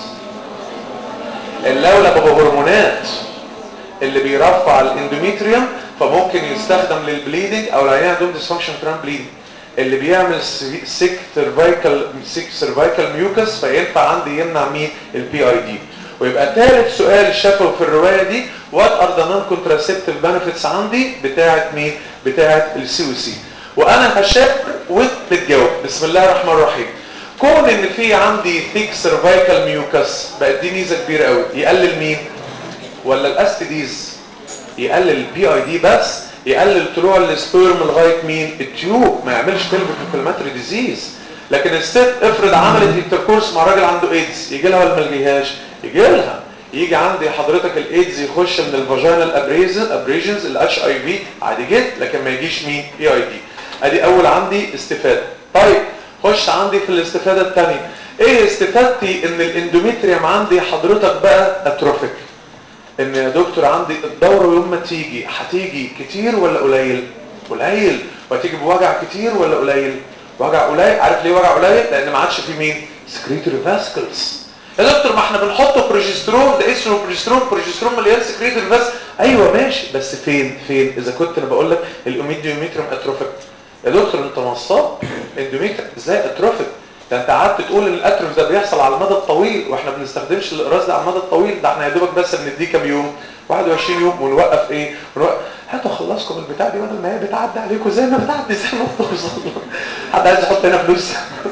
اللولب ابو هرمونات اللي بيرفع الاندوميتريوم فممكن يستخدم للبليدنج او العيان عندهم ديسفانكشن تران بليدنج اللي بيعمل سيك سيرفايكال سيك سيرفايكال ميوكس فينفع عندي يمنع مين البي اي دي ويبقى ثالث سؤال شافه في الروايه دي وات ار ذا نون كونتراسيبتيف بنفيتس عندي بتاعه مين بتاعه السي او سي وانا هشاور وانت تجاوب بسم الله الرحمن الرحيم كون ان في عندي ثيك سيرفايكال ميوكس بقت دي ميزه كبيره قوي يقلل مين ولا الاستديز يقلل البي اي دي بس يقلل طلوع السبيرم لغايه مين التيوب ما يعملش بيلفيك انفلاماتوري ديزيز لكن الست افرض عملت انتركورس مع راجل عنده ايدز يجي لها ولا ما يجيهاش يجي لها يجي عندي حضرتك الايدز يخش من الفاجينال ابريزن ابريجنز الاتش اي في عادي جدا لكن ما يجيش مين اي اي دي ادي اول عندي استفاده طيب خش عندي في الاستفاده الثانيه ايه استفادتي ان الاندوميتريوم عندي حضرتك بقى اتروفيك ان يا دكتور عندي الدوره يوم ما تيجي هتيجي كتير ولا قليل قليل وهتيجي بوجع كتير ولا قليل وجع قليل عارف ليه وجع قليل لان ما عادش في مين سكريتوري فاسكلز يا دكتور ما احنا بنحط بروجسترون ده اسمه بروجسترون بروجسترون مليان سكريتوري فاس ايوه ماشي بس فين فين اذا كنت انا بقول لك الاوميديوميتريوم اتروفيك يا دكتور انت نصاب اندوميتر ازاي اتروفيك ده انت قعدت تقول ان الاتروف ده بيحصل على المدى الطويل واحنا ما بنستخدمش الاقراص ده على المدى الطويل ده احنا يا دوبك بس بنديه كام يوم 21 يوم ونوقف ايه ونوقف هاتوا خلصكم البتاع دي بدل ما هي بتعدي عليكم زي ما بتعدي زي ما بتوصل حد عايز يحط هنا فلوس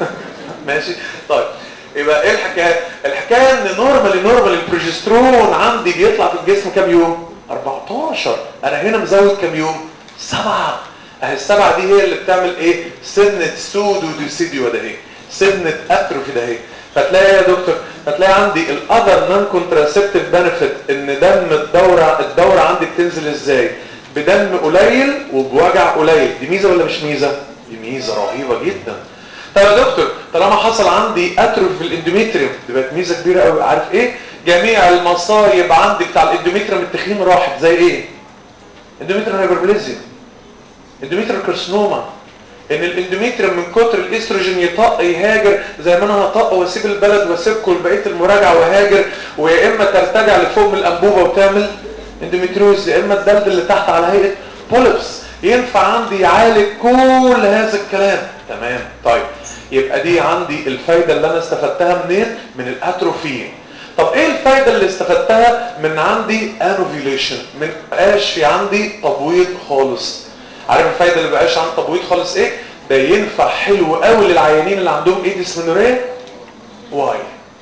ماشي طيب يبقى ايه الحكايه الحكايه ان نورمالي نورمال البروجسترون عندي بيطلع في الجسم كام يوم 14 انا هنا مزود كام يوم سبعة اهي السبعة دي هي اللي بتعمل ايه سنة سودو ديسيديو ده اهي سنة اتروفي ده اهي فتلاقي يا دكتور فتلاقي عندي الاذر نون كونتراسيبتيف بنفيت ان دم الدورة الدورة عندي بتنزل ازاي بدم قليل وبوجع قليل دي ميزة ولا مش ميزة دي ميزة رهيبة جدا طب يا دكتور طالما حصل عندي اتروفي في الاندوميتريوم دي بقت ميزة كبيرة قوي عارف ايه جميع المصايب عندي بتاع الاندوميتريوم التخين راحت زي ايه اندوميتريوم هايبربليزيا اندوميتريوم كارسينوما ان الاندوميتريوم من كتر الاستروجين يطق يهاجر زي ما انا هطق واسيب البلد واسيبكم لبقيه المراجعه وهاجر ويا اما ترتجع لفوق من الانبوبه وتعمل اندوميتريوز يا اما الدلد اللي تحت على هيئه بوليبس ينفع عندي يعالج كل هذا الكلام تمام طيب يبقى دي عندي الفايده اللي انا استفدتها منين من الاتروفين طب ايه الفايده اللي استفدتها من عندي انوفيليشن من بقاش في عندي تبويض خالص عارف الفايده اللي بقاش عن تبويض خالص ايه ده ينفع حلو قوي للعيانين اللي عندهم ايديس منوريه واي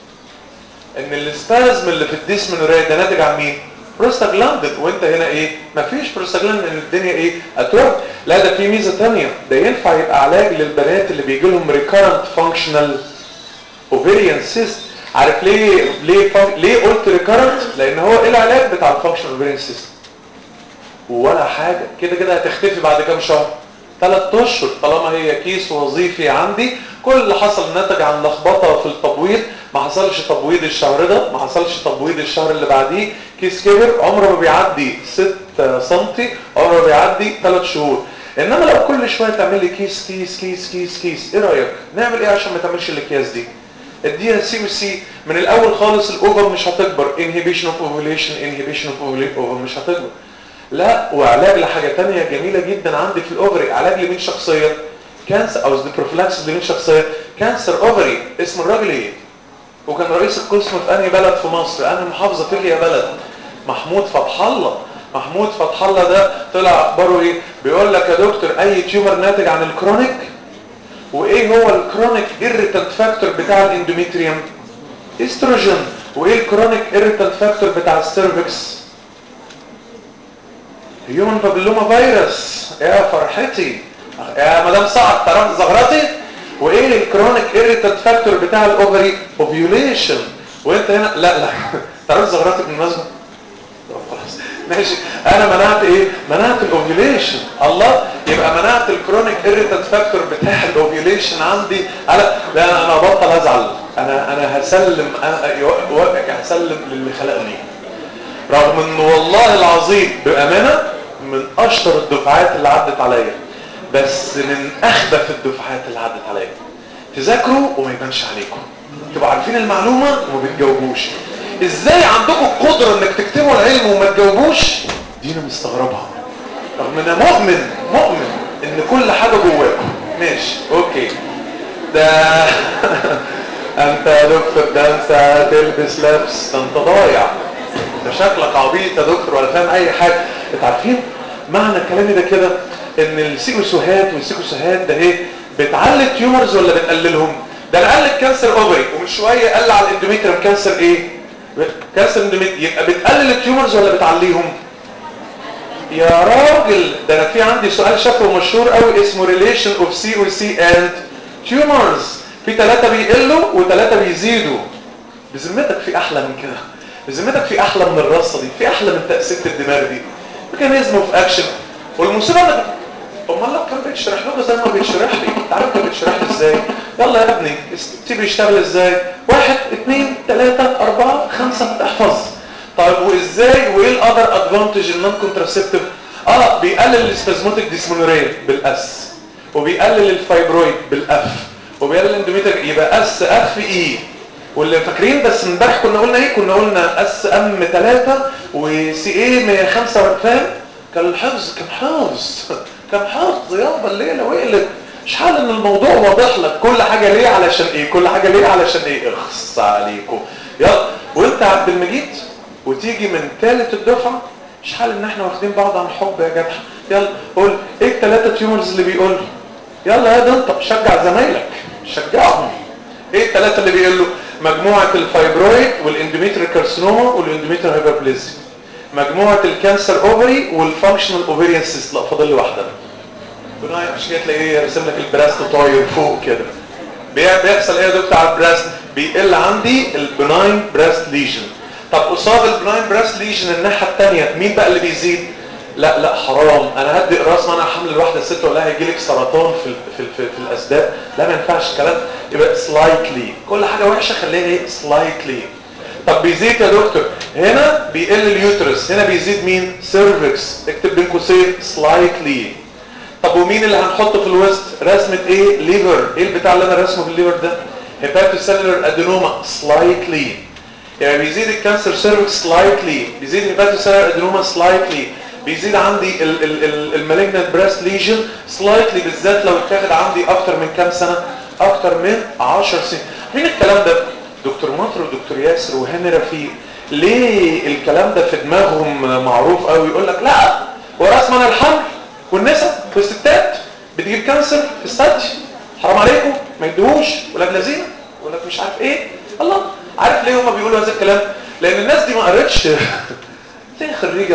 ان السبازم اللي في الديسمنوريه ده ناتج عن مين بروستاجلاندين وانت هنا ايه مفيش بروستاجلاندين ان الدنيا ايه اتروف لا ده في ميزه ثانيه ده ينفع يبقى علاج للبنات اللي بيجي لهم ريكارنت فانكشنال اوفيريان سيست عارف ليه ليه فن... ليه قلت ريكارنت لان هو ايه العلاج بتاع الفانكشنال اوفيريان سيست ولا حاجة كده كده هتختفي بعد كام شهر ثلاث اشهر طالما هي كيس وظيفي عندي كل اللي حصل نتج عن لخبطه في التبويض ما حصلش تبويض الشهر ده ما حصلش تبويض الشهر اللي بعديه كيس كبر عمره ما بيعدي 6 سم عمره ما بيعدي 3 شهور انما لو كل شويه تعمل لي كيس كيس كيس كيس كيس ايه رايك نعمل ايه عشان ما تعملش الاكياس دي اديها سي وسي من الاول خالص الاوفر مش هتكبر انهبيشن اوف اوفوليشن انهبيشن اوف اوفر مش هتكبر لا وعلاج لحاجة تانية جميلة جدا عندي في الاوفري علاج لمين شخصيا كانسر او بروفلاكس لمين شخصيا كانسر اوفري اسم الراجل ايه وكان رئيس القسم في انهي بلد في مصر انا محافظة في يا بلد محمود فتح الله محمود فتح الله ده طلع اخباره ايه بيقول لك يا دكتور اي تيومر ناتج عن الكرونيك وايه هو الكرونيك irritant فاكتور بتاع الاندوميتريوم استروجين وايه الكرونيك irritant فاكتور بتاع السيرفكس هيومن بابيلوما فيروس يا فرحتي يا مدام سعد تعرف زغرتي وايه الكرونيك irritant فاكتور بتاع الاوفري اوفيوليشن وانت هنا لا لا تعرف زغرتي بالمناسبه خلاص ماشي انا منعت ايه منعت الاوفيوليشن الله يبقى منعت الكرونيك irritant فاكتور بتاع الاوفيوليشن عندي على لا انا انا بطل ازعل انا انا هسلم انا يوقفك هسلم للي خلقني رغم ان والله العظيم بامانه من اشطر الدفعات اللي عدت عليا بس من اخبث الدفعات اللي عدت عليا تذاكروا وما يبانش عليكم تبقوا عارفين المعلومه وما بتجاوبوش ازاي عندكم القدره انك تكتبوا العلم وما تجاوبوش دي انا مستغربها رغم ان انا مؤمن مؤمن ان كل حاجه جواكم ماشي اوكي ده انت يا دكتور ده انت هتلبس لبس ده انت ضايع انت شكلك عبيط يا دكتور ولا فاهم اي حاجه انت عارفين معنى كلامي ده كده ان السيكوسوهات والسيكوسوهات ده ايه بتعلي التيومرز ولا بتقللهم ده انا قلل كانسر اوفري ومن شويه قل على الاندوميتريوم كانسر ايه كانسر اندوميتريوم يبقى بتقلل التيومرز ولا بتعليهم يا راجل ده انا في عندي سؤال شكله مشهور قوي اسمه relation of COC and tumors في ثلاثة بيقلوا وثلاثة بيزيدوا بذمتك في احلى من كده بذمتك في احلى من الرصه دي في احلى من تقسيمه الدماغ دي ميكانيزم اوف اكشن والمصيبه انك امال لو كان بيتشرح له زي ما بيتشرح لي انت عارف كان بيتشرح لي ازاي يلا يا ابني تيجي يشتغل ازاي واحد اثنين ثلاثة اربعة خمسة احفظ طيب وازاي وايه الاذر ادفانتج النون كونتراسبتيف اه بيقلل السبازموتيك ديسمونوريا بالاس وبيقلل الفايبرويد بالاف وبيقلل الاندوميتر يبقى اس اف اي واللي فاكرين بس امبارح كنا قلنا ايه كنا قلنا اس ام 3 وسي اي 105 فاهم كان الحفظ كان حفظ كان حفظ يابا الليله وقلت مش حال ان الموضوع واضح لك كل حاجه ليه علشان ايه كل حاجه ليه علشان ايه اخص عليكم يلا وانت عبد المجيد وتيجي من ثالث الدفعه مش حال ان احنا واخدين بعض عن حب يا جدع يلا قول ايه الثلاثه تيومرز اللي بيقول يلا يا ده انت شجع زمايلك شجعهم ايه الثلاثه اللي بيقولوا مجموعة الفايبرويد والاندوميتر كارسينوما والاندوميتر هايبربليزيا مجموعة الكانسر اوفري والفانكشنال اوفريان سيست لا فاضل لي واحدة بناء عشان كده تلاقيه يرسم لك البراست طاير فوق كده بيحصل ايه يا دكتور على البراست بيقل عندي البناين براست ليجن طب قصاد البناين براست ليجن الناحية الثانية مين بقى اللي بيزيد لا لا حرام انا هدي راس ما انا حمل الواحده الست ولا هيجي لك سرطان في في في, في الاسباب لا ما ينفعش الكلام يبقى سلايتلي كل حاجه وحشه خليها ايه سلايتلي طب بيزيد يا دكتور هنا بيقل اليوترس هنا بيزيد مين سيرفكس اكتب بين قوسين سلايتلي طب ومين اللي هنحطه في الوسط رسمه ايه ليفر ايه البتاع اللي انا رسمه في الليفر ده هيباتوسيلولر ادينوما سلايتلي يعني بيزيد الكانسر سيرفكس سلايتلي بيزيد الهيباتوسيلولر ادينوما سلايتلي بيزيد عندي المالجنت بريست ليجن سلايتلي بالذات لو اتاخد عندي اكتر من كام سنه اكتر من 10 سنين مين الكلام ده دكتور مطر ودكتور ياسر وهاني رفيق ليه الكلام ده في دماغهم معروف قوي يقول لك لا وراس من الحمل والنساء والستات بتجيب كانسر في الثدي حرام عليكم ما يدوهوش ولاد لذينه ولاد مش عارف ايه الله عارف ليه هم بيقولوا هذا الكلام لان الناس دي ما قرتش تلاقي خريج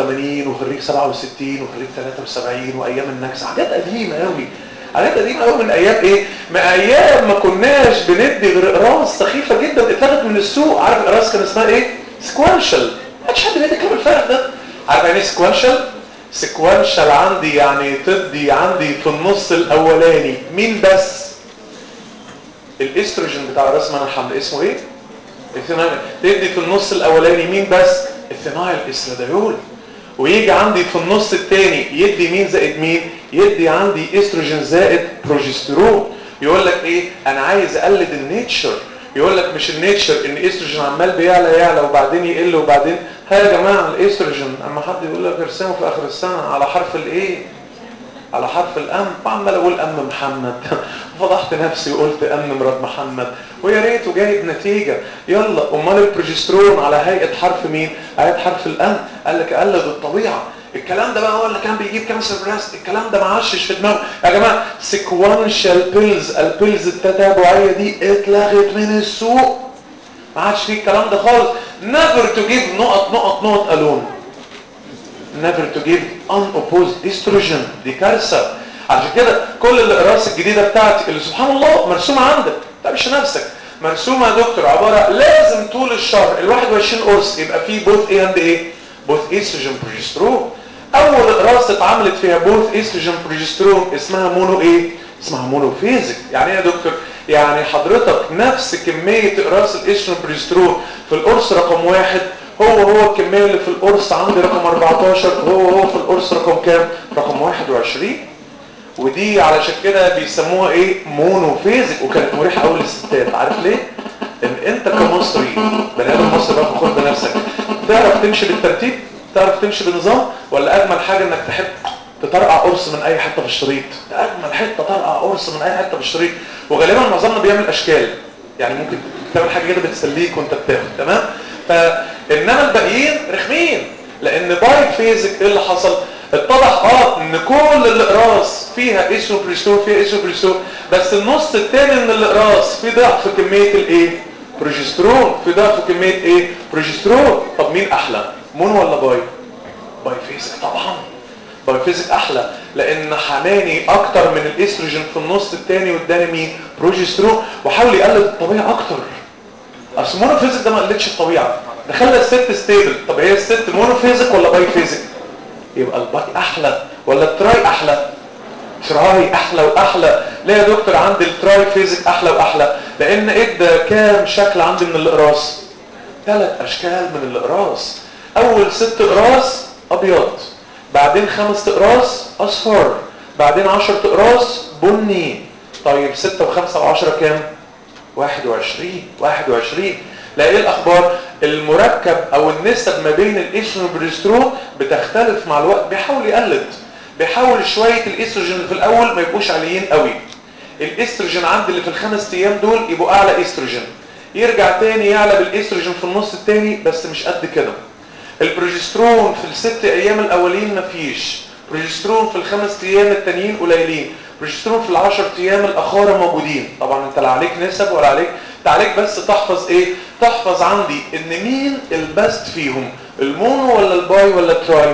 84 وخريج 67 وخريج 73 وايام النكسه حاجات قديمه قوي حاجات قديمه قوي من ايام ايه من ايام ما كناش بندي غير اقراص سخيفه جدا اتلغت من السوق عارف الاقراص كان اسمها ايه سكوانشل ما حدش حد بيدي الكلام الفارغ ده عارف يعني ايه سكوانشل سكوانشل عندي يعني تدي عندي في النص الاولاني مين بس الاستروجين بتاع راس من الحمل اسمه ايه تدي في النص الاولاني مين بس الثنايل استراديول ويجي عندي في النص الثاني يدي مين زائد مين يدي عندي استروجين زائد بروجسترون يقول لك ايه انا عايز اقلد النيتشر يقول لك مش النيتشر ان استروجين عمال بيعلى يعلى وبعدين يقل وبعدين ها يا جماعه الاستروجين اما حد يقول لك ارسمه في اخر السنه على حرف الايه على حرف الام وعمال اقول ام محمد فضحت نفسي وقلت ام مراد محمد ويا ريته جايب نتيجه يلا امال البروجسترون على هيئه حرف مين هيئه حرف الام قال لك قلد الطبيعه الكلام ده بقى هو اللي كان بيجيب كانسر بريست الكلام ده ما عاشش في دماغه يا جماعه سيكوانشال بيلز البيلز التتابعيه دي اتلغت من السوق ما عادش فيه الكلام ده خالص never to give نقط نقط نقط الون never to give unopposed estrogen دي كارثه عشان كده كل الاقراص الجديده بتاعتي اللي سبحان الله مرسومه عندك ما تعملش نفسك مرسومه يا دكتور عباره لازم طول الشهر ال 21 قرص يبقى فيه بوث ايه اند ايه بوث ايستروجين بروجسترون اول اقراص اتعملت فيها بوث ايستروجين بروجسترون اسمها مونو ايه اسمها مونو فيزيك يعني ايه يا دكتور يعني حضرتك نفس كميه اقراص الايستروجين بروجسترون في القرص رقم واحد هو هو الكميه اللي في القرص عندي رقم 14 هو هو في القرص رقم كام رقم 21 ودي علشان كده بيسموها ايه مونوفيزك وكانت مريحه قوي للستات عارف ليه ان انت كمصري بني ادم مصري بقى فخور بنفسك تعرف تمشي بالترتيب تعرف تمشي بنظام ولا اجمل حاجه انك تحب تطرقع قرص من اي حته في الشريط ده اجمل حته طرقع قرص من اي حته في الشريط وغالبا معظمنا بيعمل اشكال يعني ممكن تعمل حاجه كده بتسليك وانت بتاخد تمام فانما الباقيين رخمين لان باي فيزك ايه اللي حصل اتضح اه ان كل الاقراص فيها ايسوبريستون فيها ايسوبريستون بس النص الثاني من الاقراص في ضعف كميه الايه بروجسترون في ضعف كميه ايه بروجسترون طب مين احلى مون ولا باي باي فيزك طبعا باي فيزك احلى لان حماني اكتر من الاستروجين في النص الثاني واداني مين بروجسترون وحاول يقلد الطبيعه اكتر اصل مونوفيزك ده ما قلتش الطبيعه ده خلى الست ستيبل طب هي الست مونوفيزك ولا باي فيزك يبقى الباي احلى ولا التراي احلى تراي احلى واحلى ليه يا دكتور عندي التراي فيزك احلى واحلى لان ادى كام شكل عندي من الاقراص ثلاث اشكال من الاقراص اول ست اقراص ابيض بعدين خمس اقراص اصفر بعدين 10 اقراص بني طيب 6 و5 و10 كام 21 21 لا ايه الاخبار المركب او النسب ما بين الايستروجين والبروجسترون بتختلف مع الوقت بيحاول يقلد بيحاول شويه الايستروجين اللي في الاول ما يبقوش عاليين قوي الايستروجين عندي اللي في الخمس ايام دول يبقوا اعلى ايستروجين يرجع تاني يعلى بالايستروجين في النص التاني بس مش قد كده البروجسترون في الست ايام الاولين مفيش بروجسترون في الخمس ايام التانيين قليلين بروجسترون في العشر ايام الاخاره موجودين طبعا انت لا عليك نسب ولا عليك انت عليك بس تحفظ ايه تحفظ عندي ان مين البست فيهم المونو ولا الباي ولا التراي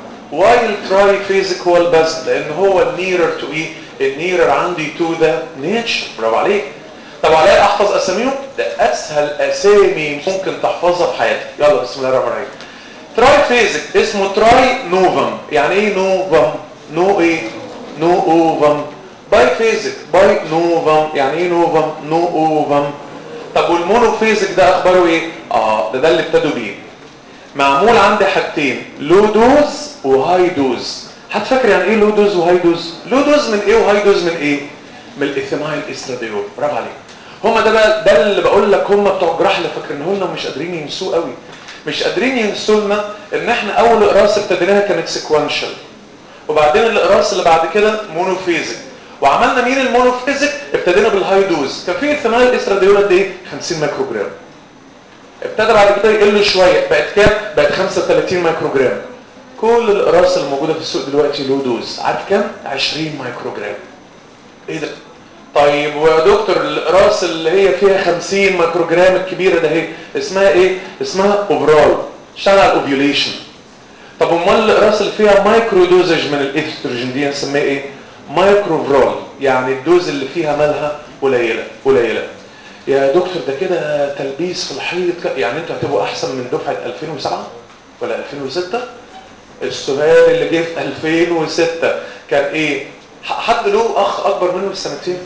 واي التراي فيزيك هو البست لان هو النيرر تو ايه النيرر عندي تو ذا نيتشر برافو عليك طب عليا احفظ اساميهم ده اسهل اسامي ممكن تحفظها في حياتك يلا بسم الله الرحمن الرحيم تراي فيزيك اسمه تراي نوفم يعني ايه نوفم نو ايه نو اوفم باي فيزيك باي نوفم يعني ايه نوفم نو اوفم طب والمونوفيزيك ده اخباره ايه اه ده ده اللي ابتدوا بيه معمول عندي حاجتين لو دوز وهاي دوز حد فاكر يعني ايه لو دوز وهاي دوز لو دوز من ايه وهاي دوز من ايه من الاثينايل استراديول برافو عليك هما ده بقى ده اللي بقول لك هما بتوع الجراحه اللي فاكرينه لنا ومش قادرين ينسوه قوي مش قادرين ينسوا لنا ان احنا اول اقراص ابتديناها كانت سيكوانشال وبعدين الاقراص اللي بعد كده مونوفيزيك وعملنا مين المونوفيزيك ابتدينا بالهاي دوز كان في احتمال الاستراديول قد ايه 50 مايكرو جرام ابتدى بعد كده يقل شويه بقت كام بقت 35 مايكرو جرام كل الاقراص اللي موجوده في السوق دلوقتي لو دوز عارف كام 20 مايكرو جرام ايه ده طيب ويا دكتور الاقراص اللي هي فيها 50 مايكرو جرام الكبيره ده هي اسمها ايه اسمها اوفرال اشتغل على الاوفيوليشن طب امال الاقراص اللي فيها مايكرو دوزج من الاستروجين دي نسميها ايه مايكرو فرول يعني الدوز اللي فيها مالها قليله قليله يا دكتور ده كده تلبيس في الحيط يعني انتوا هتبقوا احسن من دفعه 2007 ولا 2006 السؤال اللي جه في 2006 كان ايه حد له اخ اكبر منه بسنتين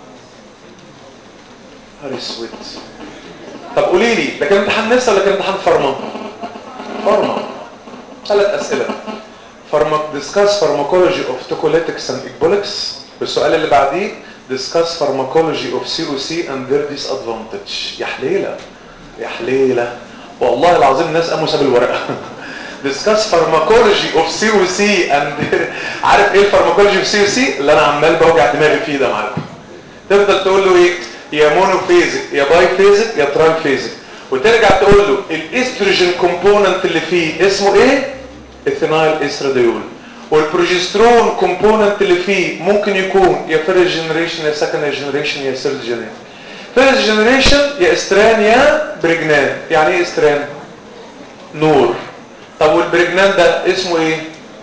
نهار اسود طب قولي لي ده كان امتحان نسا ولا كان امتحان فارما فارما ثلاث اسئله فارما ديسكاس فارماكولوجي اوف توكوليتكس اند اكبولكس والسؤال اللي بعديه ديسكاس فارماكولوجي اوف سي او سي اند ذير ديس ادفانتج يا حليله يا حليله والله العظيم الناس قاموا ساب الورقه discuss pharmacology of COC and عارف ايه الفارماكولوجي في سي سي اللي انا عمال بوجع دماغي فيه ده معاكم تفضل تقول له ايه يا مونوفيزك يا باي فيزك يا تراي فيزك وترجع تقول له الاستروجين كومبوننت اللي فيه اسمه ايه اثينايل استراديول والبروجسترون كومبوننت اللي فيه ممكن يكون يا فيرست جنريشن يا سكند جنريشن يا ثيرد جنريشن فيرست جنريشن يا استران يا بريجنان يعني ايه استران نور طب والبريجنان ده اسمه ايه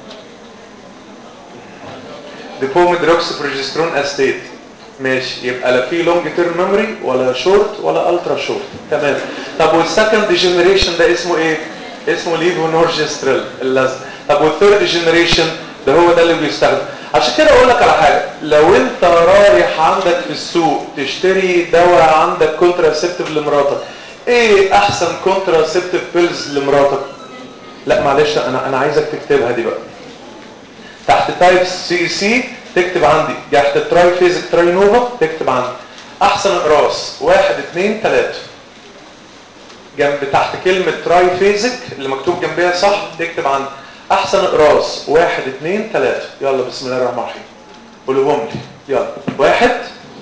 ديبوميدروكس بروجسترون استيت ماشي يبقى لا في لونج تيرم ميموري ولا شورت ولا الترا شورت تمام طب والسكند جنريشن ده اسمه ايه اسمه ليفونورجستريل اللزق طب والثيرد جنريشن ده هو ده اللي بيستخدم عشان كده اقول لك على حاجه لو انت رايح عندك في السوق تشتري دواء عندك كونتراسيبتيف لمراتك ايه احسن كونتراسيبتيف بيلز لمراتك لا معلش انا انا عايزك تكتبها دي بقى تحت تايب سي سي تكتب عندي تحت تراي فيزيك تراي نوفا تكتب عندي احسن اقراص واحد اثنين ثلاثة جنب تحت كلمة تراي فيزيك اللي مكتوب جنبها صح تكتب عندي احسن اقراص واحد اثنين ثلاثة يلا بسم الله الرحمن الرحيم قولهم لي يلا واحد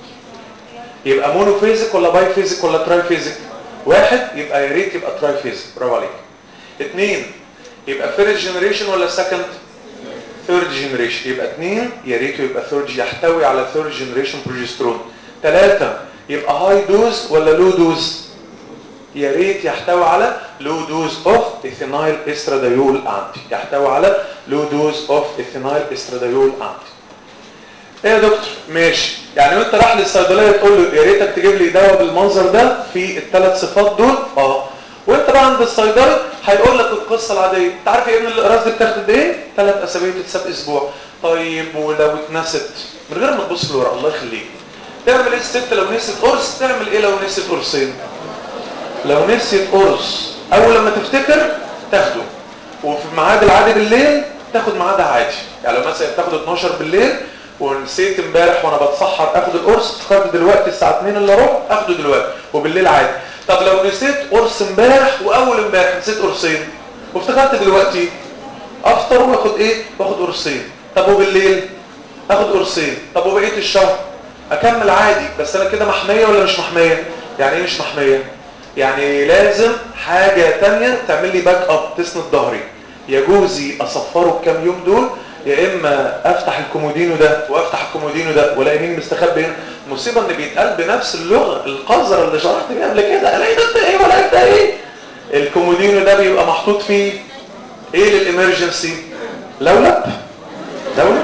يبقى مونو فيزيك ولا باي فيزيك ولا تراي فيزيك واحد يبقى يا ريت يبقى تراي فيزيك برافو عليك اثنين يبقى فيرست جنريشن ولا سكند ثيرد جنريشن يبقى اثنين يا ريت يبقى ثيرد يحتوي على ثيرد جنريشن بروجسترون ثلاثة يبقى هاي دوز ولا لو دوز يا ريت يحتوي على لو دوز اوف ايثينايل استراديول انتي يحتوي على لو دوز اوف ايثينايل استراديول انتي ايه يا دكتور ماشي يعني وانت رايح للصيدليه تقول له يا ريتك تجيب لي دواء بالمنظر ده في الثلاث صفات دول اه وانت بقى عند الصيدلي هيقول لك القصه العاديه انت عارف يا ابني الاقراص دي بتاخد قد ايه ثلاث اسابيع بتتساب اسبوع طيب ولو اتنست من غير ما تبص في الورقه الله يخليك تعمل ايه الست لو نسيت قرص تعمل ايه لو نسيت قرصين لو نسيت قرص اول لما تفتكر تاخده وفي الميعاد العادي بالليل تاخد ميعادها عادي يعني لو مثلا تاخد 12 بالليل ونسيت امبارح وانا بتسحر اخد القرص افتكرت دلوقتي الساعه 2 الا ربع اخده دلوقتي وبالليل عادي طب لو نسيت قرص امبارح واول امبارح نسيت قرصين وافتكرت دلوقتي افطر واخد ايه واخد قرصين طب وبالليل اخد قرصين طب وبقيه الشهر اكمل عادي بس انا كده محميه ولا مش محميه يعني ايه مش محميه يعني لازم حاجه تانية تعمل لي باك اب تسند ظهري يا جوزي اصفره بكام يوم دول يا اما افتح الكومودينو ده وافتح الكومودينو ده والاقي مين مستخبي هنا مصيبه ان بيتقال بنفس اللغه القذره اللي شرحت بيها قبل كده الاقي ده انت ايه ولا انت ايه الكومودينو ده بيبقى محطوط فيه ايه للامرجنسي لولب لولب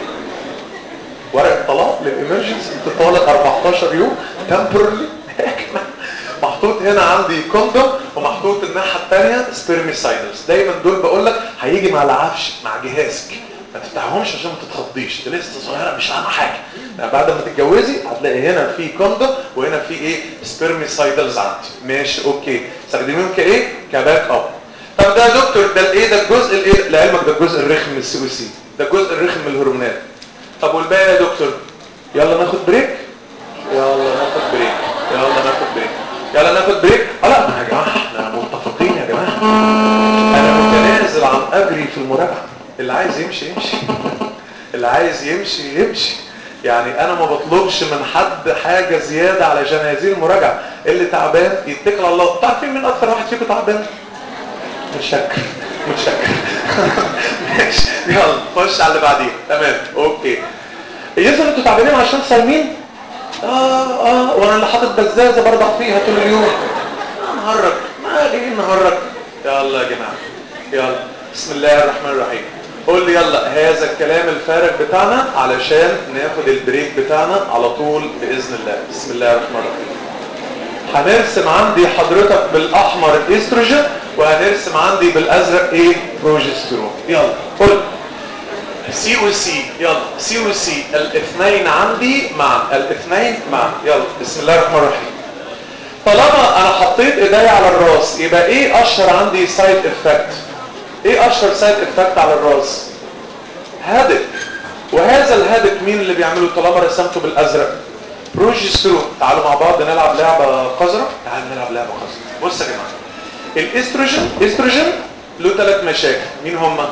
ورق طلاق للامرجنسي انت طالق 14 يوم تمبرلي محطوط هنا عندي كوندوم ومحطوط الناحيه الثانيه سبيرميسايدلز دايما دول بقول لك هيجي مع العفش مع جهازك ما تفتحهمش عشان ما تتخضيش دي لسه صغيره مش فاهمه حاجه يعني بعد ما تتجوزي هتلاقي هنا في كوندوم وهنا في ايه سبيرميسايدلز عندي ماشي اوكي استخدميهم كايه كباك اب طب ده يا دكتور ده الايه ده الجزء الايه لعلمك ده الجزء الرخم من السي او سي ده الجزء الرخم من الهرمونات طب والباقي يا دكتور يلا ناخد بريك يلا ناخد بريك يلا ناخد بريك يلا ناخد بريك اه لا ما يا جماعه احنا متفقين يا جماعه انا متنازل عن اجري في المراجعه اللي عايز يمشي يمشي اللي عايز يمشي يمشي يعني انا ما بطلبش من حد حاجه زياده علشان هذه المراجعه اللي تعبان يتكل على الله تعرفين مين اكتر واحد فيكم تعبان متشكر متشكر ماشي يلا خش على اللي بعديه تمام اوكي يظهر انتوا تعبانين عشان صايمين اه اه وانا اللي حاطط بزازه برضع فيها طول اليوم نهرج ما جايين نهرج يلا يا جماعه يلا بسم الله الرحمن الرحيم قول لي يلا هذا الكلام الفارغ بتاعنا علشان ناخد البريك بتاعنا على طول باذن الله بسم الله الرحمن الرحيم هنرسم عندي حضرتك بالاحمر الاستروجين وهنرسم عندي بالازرق ايه بروجسترون يلا قول سي او سي يلا سي او سي الاثنين عندي معا الاثنين معا يلا بسم الله الرحمن الرحيم طالما انا حطيت ايديا على الراس يبقى ايه اشهر عندي سايد افكت ايه اشهر سايد افكت على الراس هادك وهذا الهادك مين اللي بيعمله طالما رسمته بالازرق بروجسترون تعالوا مع بعض نلعب لعبه قذره تعالوا نلعب لعبه قذره بص يا جماعه الاستروجين استروجين له ثلاث مشاكل مين هما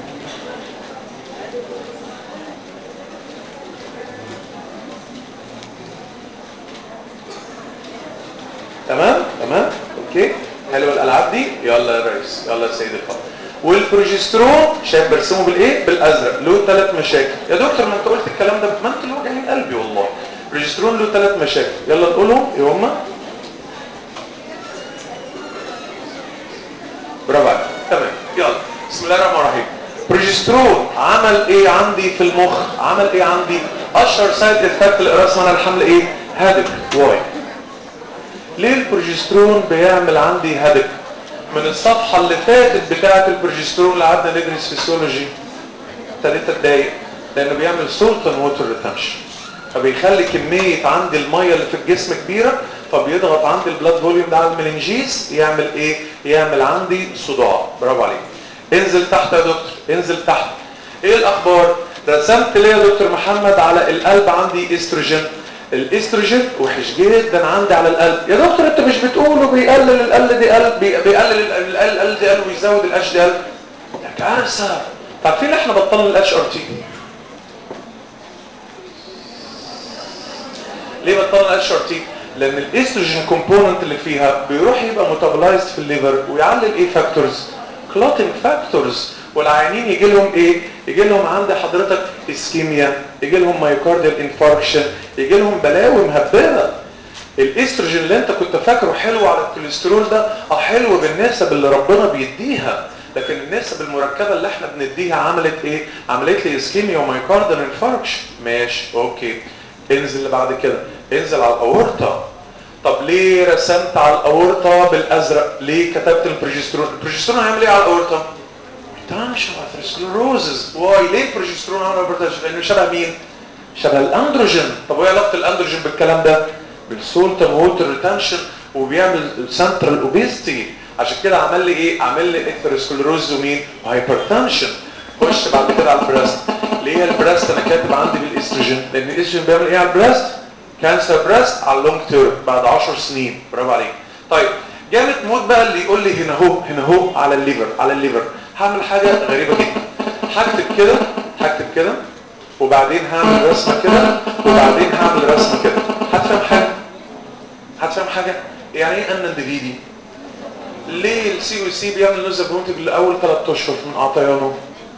تمام تمام اوكي حلوه الالعاب دي يلا يا ريس يلا يا سيدي الفاضل والبروجسترون شايف برسمه بالايه بالازرق له ثلاث مشاكل يا دكتور ما انت قلت الكلام ده ما انت اللي وجعين قلبي والله البروجسترون له ثلاث مشاكل يلا نقولهم ايه هما برافو عليك تمام يلا بسم الله الرحمن الرحيم بروجسترون عمل ايه عندي في المخ عمل ايه عندي اشهر سايد افكت للراس من الحمل ايه هدك واي ليه البروجسترون بيعمل عندي هدك من الصفحة اللي فاتت بتاعة البروجسترون اللي قعدنا ندرس فيسيولوجي ابتديت اتضايق لانه بيعمل سولتن ووتر ريتنشن فبيخلي كمية عندي المية اللي في الجسم كبيرة فبيضغط عندي البلاد فوليوم ده على المننجيز يعمل ايه يعمل عندي صداع برافو عليك انزل تحت يا دكتور انزل تحت ايه الاخبار رسمت ليه يا دكتور محمد على القلب عندي استروجين الاستروجين وحش جدا عندي على القلب يا دكتور انت مش بتقوله بيقلل القلب دي قلب بي- بيقلل ال- ال- القلب دي قلب ويزود الاتش دي قلب ده كارثه عارفين احنا بطلنا الاتش ار تي ليه بطلنا الاتش ار تي لان الاستروجين كومبوننت اللي فيها بيروح يبقى ميتابولايزد في الليفر ويعلل ايه فاكتورز كلوتنج فاكتورز والعيانين يجي لهم ايه يجي لهم عند حضرتك اسكيميا يجي لهم مايوكارديال انفاركشن يجي لهم بلاوي مهبله الاستروجين اللي انت كنت فاكره حلو على الكوليسترول ده اه حلو بالنسب اللي ربنا بيديها لكن النسب المركبه اللي احنا بنديها عملت ايه عملت لي اسكيميا ومايوكارديال انفاركشن ماشي اوكي انزل اللي بعد كده انزل على الاورطه طب ليه رسمت على الاورطه بالازرق ليه كتبت البروجسترون البروجسترون هيعمل ايه على الاورطه تنشن اثيروسكليروزز واي ليه البروجسترون عمل هايبرتنشن لانه شبه مين شبه الاندروجين طب وايه علاقه الاندروجين بالكلام ده بالسولتن ووتر ريتنشن وبيعمل سنترال اوبيستي عشان كده عمل لي ايه عمل لي اثيروسكليروز ومين وهايبرتنشن خش بعد كده على البريست ليه البريست انا كاتب عندي بالاستروجين لان الاستروجين بيعمل ايه على البريست كانسر بريست على اللونج تيرم بعد 10 سنين برافو عليك طيب جامد موت بقى اللي يقول لي هنا اهو هنا اهو على الليفر على الليفر هعمل حاجه غريبه جدا هكتب كده هكتب كده وبعدين هعمل رسمه كده وبعدين هعمل رسمه كده هتفهم حاجه هتفهم حاجه يعني ايه ان دي ليه السي او سي بيعمل نوزا برونتج لاول 3 اشهر من اعطيانه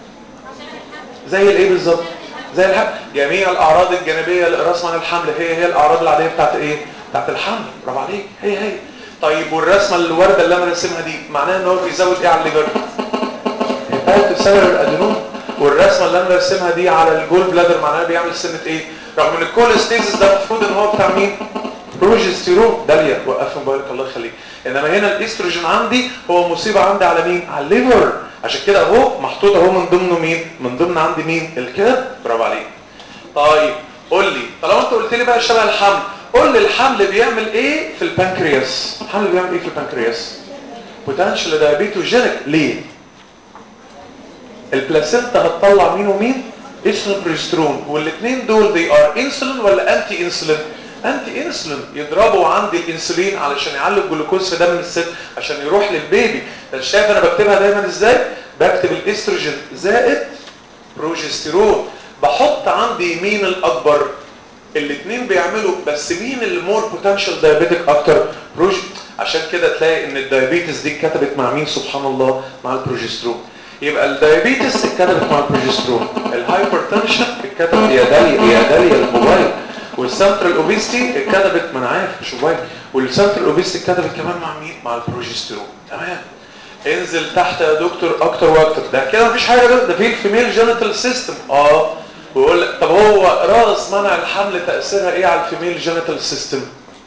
زي الايه بالظبط زي الحمل جميع الاعراض الجانبيه لراس عن الحمل هي هي الاعراض العاديه بتاعت ايه بتاعت الحمل برافو عليك هي هي طيب والرسمه الورده اللي انا راسمها دي معناها ان هو بيزود ايه على الليفر هيبات سبب الادينوم والرسمه اللي انا راسمها دي على الجول بلادر معناها بيعمل سنه ايه رغم ان الكوليستيزيس ده المفروض ان هو بتاع مين بروجستيرون داليا وقف موبايلك الله يخليك انما هنا الاستروجين عندي هو مصيبه عندي على مين على الليفر عشان كده اهو محطوط اهو من ضمنه مين من ضمن عندي مين الكلى برافو عليك طيب قول لي طالما انت قلت لي بقى شبه الحمل قول لي الحمل بيعمل ايه في البنكرياس الحمل بيعمل ايه في البنكرياس بوتنشال دايابيتوجينيك ليه البلاسينتا هتطلع مين ومين انسولين بريسترون والاثنين دول دي ار انسولين ولا انتي انسولين انتي انسولين يضربوا عندي الانسولين علشان يعلي الجلوكوز في دم الست عشان يروح للبيبي انت شايف انا بكتبها دايما ازاي بكتب الاستروجين زائد بروجستيرون بحط عندي مين الاكبر الاثنين بيعملوا بس مين اللي مور بوتنشال دايابيتك اكتر بروج عشان كده تلاقي ان الدايابيتس دي اتكتبت مع مين سبحان الله مع البروجسترون يبقى الدايابيتس اتكتبت مع البروجسترون الهايبرتنشن اتكتبت يا داليا يا داليا الموبايل والسنترال اوبيستي اتكتبت ما انا عارف مش موبايل والسنترال اوبيستي اتكتبت كمان مع مين مع البروجسترون تمام انزل تحت يا دكتور اكتر واكتر ده كده مفيش حاجه ده, ده في الفيميل جينيتال سيستم اه ويقول لك طب هو راس منع الحمل تاثيرها ايه على الفيميل جينيتال سيستم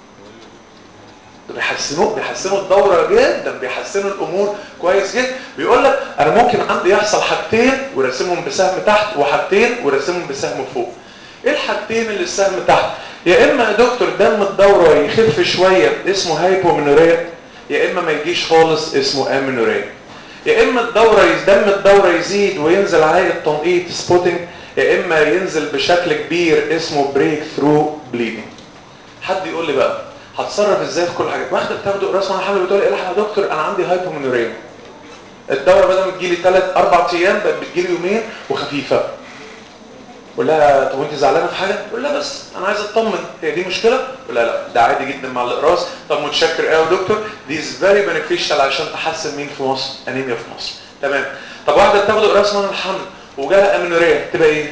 بيحسنوا بيحسنوا الدوره جدا بيحسنوا الامور كويس جدا بيقول لك انا ممكن عندي يحصل حاجتين وراسمهم بسهم تحت وحاجتين وراسمهم بسهم فوق ايه الحاجتين اللي السهم تحت يا اما يا دكتور دم الدوره يخف شويه اسمه هايبومينوريا يا اما ما يجيش خالص اسمه امينوريا يا اما الدوره دم الدوره يزيد وينزل عليه التنقيط سبوتنج يا اما ينزل بشكل كبير اسمه بريك ثرو بليدنج حد يقول لي بقى هتصرف ازاي في كل حاجه واخده بتاخده راس من الحمل بتقول ايه يا دكتور انا عندي هايبومينوريا الدوره بدل ما تجيلي 3 4 ايام بقت بتجيلي يومين وخفيفه قول لها طب وانت زعلانه في حاجه تقول لها بس انا عايز اطمن هي دي مشكله قول لها لا ده عادي جدا مع الاقراص طب متشكر قوي يا دكتور دي از فيري بنفيشال عشان تحسن مين في مصر انيميا في مصر تمام طب واحده بتاخد اقراص من الحمل وجالها امينوريا تبقى ايه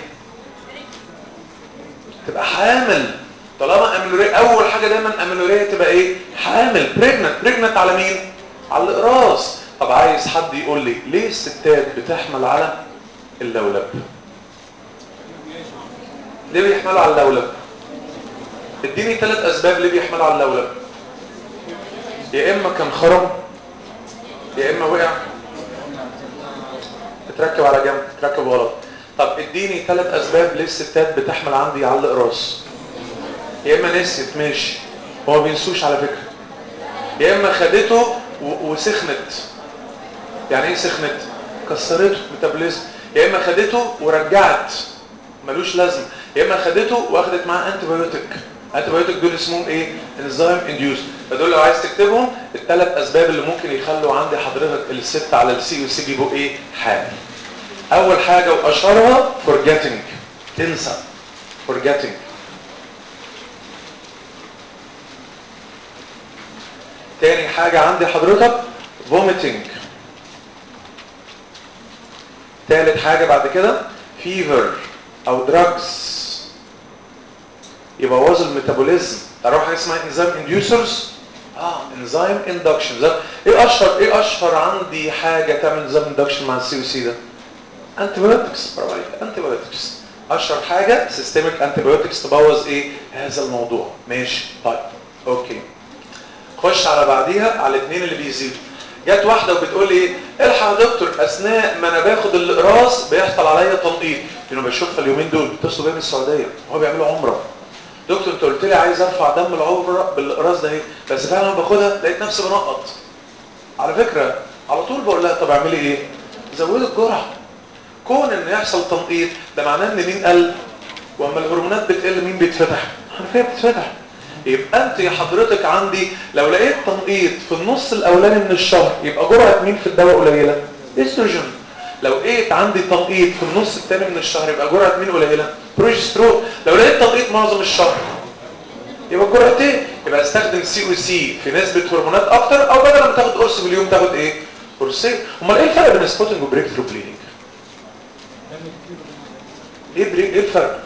تبقى حامل طالما اميلوريا اول حاجه دايما اميلوريا تبقى ايه حامل بريجننت بريجننت على مين على الاقراص طب عايز حد يقول لي ليه الستات بتحمل على اللولب ليه بيحملوا على اللولب اديني ثلاث اسباب ليه بيحملوا على اللولب يا اما كان خرم يا اما وقع اتركب على جنب اتركب غلط طب اديني ثلاث اسباب ليه الستات بتحمل عندي على الاقراص يا اما نسيت ماشي هو ما بينسوش على فكره يا اما خدته و- وسخنت يعني ايه سخنت كسرته ميتابوليزم يا اما خدته ورجعت ملوش لازمه يا اما خدته واخدت معاه انتي بايوتيك انتي بايوتيك دول اسمهم ايه انزيم انديوس فدول لو عايز تكتبهم الثلاث اسباب اللي ممكن يخلوا عندي حضرتك الست على السي او سي بيبقوا ايه حامل اول حاجه واشهرها forgetting تنسى forgetting تاني حاجة عندي حضرتك vomiting تالت حاجة بعد كده fever او drugs يبوظ الميتابوليزم اروح حاجة اسمها انزيم inducers اه انزيم induction زي ايه اشهر ايه اشهر عندي حاجة تعمل انزيم induction مع السي او سي ده انتي بايوتكس برافو عليك انتي بايوتكس اشهر حاجة سيستميك انتي بايوتكس تبوظ ايه هذا الموضوع ماشي طيب اوكي خش على بعديها على الاثنين اللي بيزيدوا جت واحده وبتقول لي ايه الحق يا دكتور اثناء ما انا باخد الاقراص بيحصل عليا تنقيط لانه بشوفها اليومين دول بيتصلوا بيا من السعوديه هو بيعملوا عمره دكتور انت قلت لي عايز ارفع دم العمره بالاقراص ده اهي بس فعلا لما باخدها لقيت نفسي بنقط على فكره على طول بقول لها طب اعملي ايه زودي الجرعه كون ان يحصل تنقيط ده معناه ان مين قل واما الهرمونات بتقل مين بيتفتح الحنفيه بتتفتح يبقى انت يا حضرتك عندي لو لقيت تنقيط في النص الاولاني من الشهر يبقى جرعه مين في الدواء قليله استروجين لو لقيت عندي تنقيط في النص الثاني من الشهر يبقى جرعه مين قليله بروجسترون لو لقيت تنقيط معظم الشهر يبقى جرعتين يبقى استخدم سي او سي في نسبه هرمونات اكتر او بدل ما تاخد قرص في اليوم تاخد ايه قرصين امال ايه الفرق بين سبوتنج وبريك ثرو بليدنج ايه بريك ايه الفرق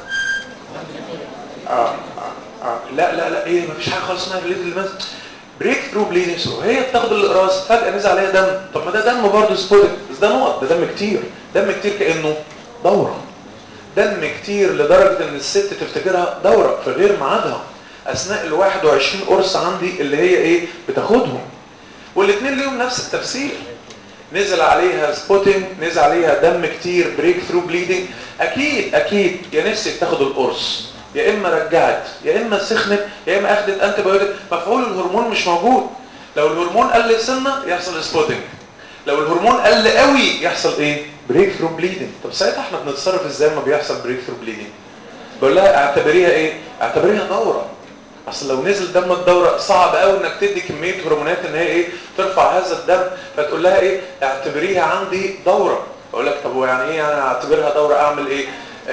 آه آه آه لا لا لا ايه مفيش حاجه خالص اسمها بليد المز بريك ثرو بليدنج هي بتاخد الاقراص فجاه نزل عليها دم طب ما ده دم برضه سبوتنج بس ده نقط ده دم كتير دم كتير كانه دوره دم كتير لدرجه ان الست تفتكرها دوره في غير ميعادها اثناء ال 21 قرص عندي اللي هي ايه بتاخدهم والاثنين ليهم نفس التفسير نزل عليها سبوتنج نزل عليها دم كتير بريك ثرو بليدنج اكيد اكيد يا نفسك تاخد القرص يا اما رجعت يا اما سخنت يا اما اخدت انتي بايوتيك مفعول الهرمون مش موجود لو الهرمون قل سنه يحصل سبوتنج لو الهرمون قل قوي يحصل ايه بريك ثرو بليدنج طب ساعتها احنا بنتصرف ازاي لما بيحصل بريك ثرو بليدنج بقول لها اعتبريها ايه اعتبريها دوره اصل لو نزل دم الدوره صعب قوي انك تدي كميه هرمونات ان هي ايه ترفع هذا الدم فتقول لها ايه اعتبريها عندي دوره اقول لك طب هو يعني ايه يعني اعتبرها دوره اعمل ايه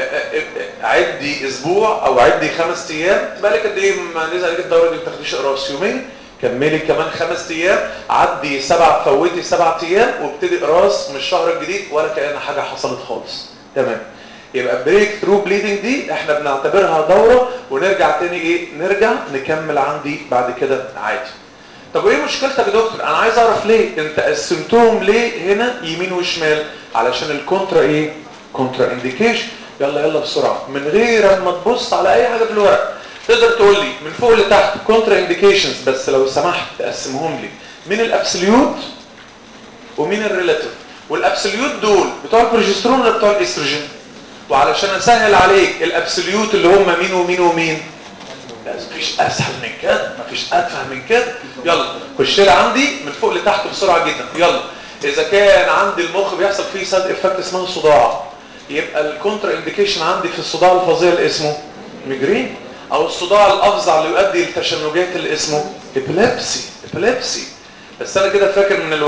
عدي اسبوع او عدي خمس ايام تبقى لك قد ايه ما نزل عليك الدوره دي ما تاخديش قراص يومين كملي كمان خمس ايام عدي سبع فوتي سبع ايام وابتدي قراص من الشهر الجديد ولا كأن حاجه حصلت خالص تمام يبقى بريك ثرو بليدنج دي احنا بنعتبرها دوره ونرجع تاني ايه نرجع نكمل عندي بعد كده عادي طب وايه مشكلتك يا دكتور انا عايز اعرف ليه انت قسمتهم ليه هنا يمين وشمال علشان الكونترا ايه كونترا انديكيشن يلا يلا بسرعه من غير ما تبص على اي حاجه في الورق تقدر تقول لي من فوق لتحت كونترا انديكيشنز بس لو سمحت تقسمهم لي من الابسوليوت ومن الريلاتيف والابسوليوت دول بتوع البروجسترون ولا بتوع الاستروجين وعلشان اسهل عليك الابسوليوت اللي هم مين ومين ومين مفيش اسهل من كده مفيش اتفه من كده يلا خش لي عندي من فوق لتحت بسرعه جدا يلا اذا كان عندي المخ بيحصل فيه سايد افكت اسمها صداع يبقى الكونترا انديكيشن عندي في الصداع الفظيع اللي اسمه ميجرين او الصداع الافظع اللي يؤدي للتشنجات اللي اسمه ابيليبسي ابيليبسي بس انا كده فاكر من الورق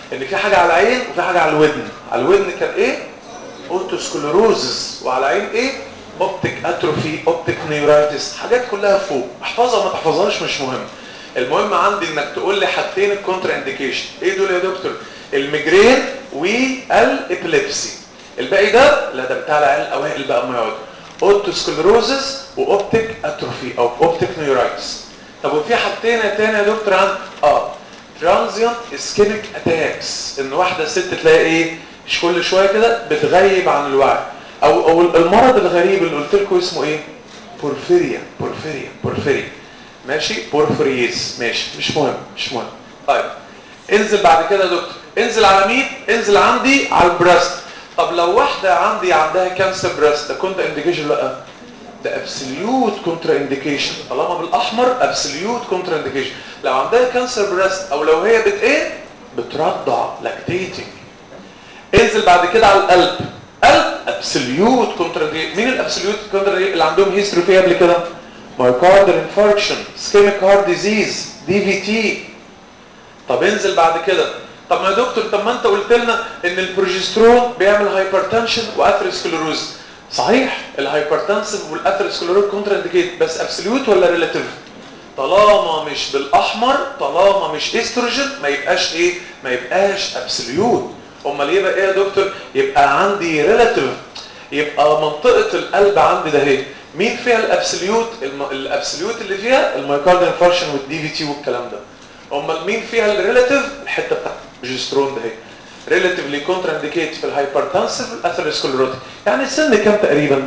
ان في حاجه على العين وفي حاجه على الودن على الودن كان ايه اوتوسكلروزس وعلى العين ايه اوبتيك اتروفي اوبتيك نيورايتس حاجات كلها فوق احفظها وما تحفظهاش مش مهم المهم عندي انك تقول لي حاجتين الكونترا انديكيشن ايه دول يا دكتور الميجرين والابيليبسي الباقي ده لا ده بتاع العيال الاوائل بقى ما يقعدوا اوتوسكلروزس واوبتيك اتروفي او اوبتيك نيورايتس طب وفي حاجتين تاني يا دكتور عن اه ترانزيانت اسكيميك اتاكس ان واحده ست تلاقي ايه مش كل شويه كده بتغيب عن الوعي او او المرض الغريب اللي قلت لكم اسمه ايه بورفيريا بورفيريا بورفيريا ماشي بورفريز ماشي مش مهم مش مهم طيب انزل بعد كده يا دكتور انزل على مين انزل عندي على البريست طب لو واحده عندي عندها كانسر بريست ده كنت انديكيشن لا ده ابسوليوت كونترا انديكيشن طالما بالاحمر ابسوليوت كونترا انديكيشن لو عندها كانسر بريست او لو هي بت ايه بترضع لاكتيتنج انزل بعد كده على القلب قلب ابسوليوت كونترا مين الابسوليوت كونترا اللي عندهم هيستوري فيه قبل كده مايوكاردال انفاركشن سكيميك هارت ديزيز دي في تي طب انزل بعد كده طب ما يا دكتور طب ما انت قلت لنا ان البروجسترون بيعمل هايبرتنشن واثيروسكليروز صحيح الهايبرتنسيف والاثيروسكليروز كونترا انديكيت بس ابسوليوت ولا ريلاتيف طالما مش بالاحمر طالما مش استروجين ما يبقاش ايه ما يبقاش ابسوليوت امال يبقى ايه يا دكتور يبقى عندي ريلاتيف يبقى منطقه القلب عندي ده اهي مين فيها الابسوليوت الم... الابسوليوت اللي فيها المايوكاردال انفاركشن والدي في تي والكلام ده امال مين فيها الريلاتيف الحته بتاعت البروجسترون ده اهي ريلاتيفلي كونترا انديكيت في الهايبرتنسيف الاثيروسكليروتيك يعني السن كام تقريبا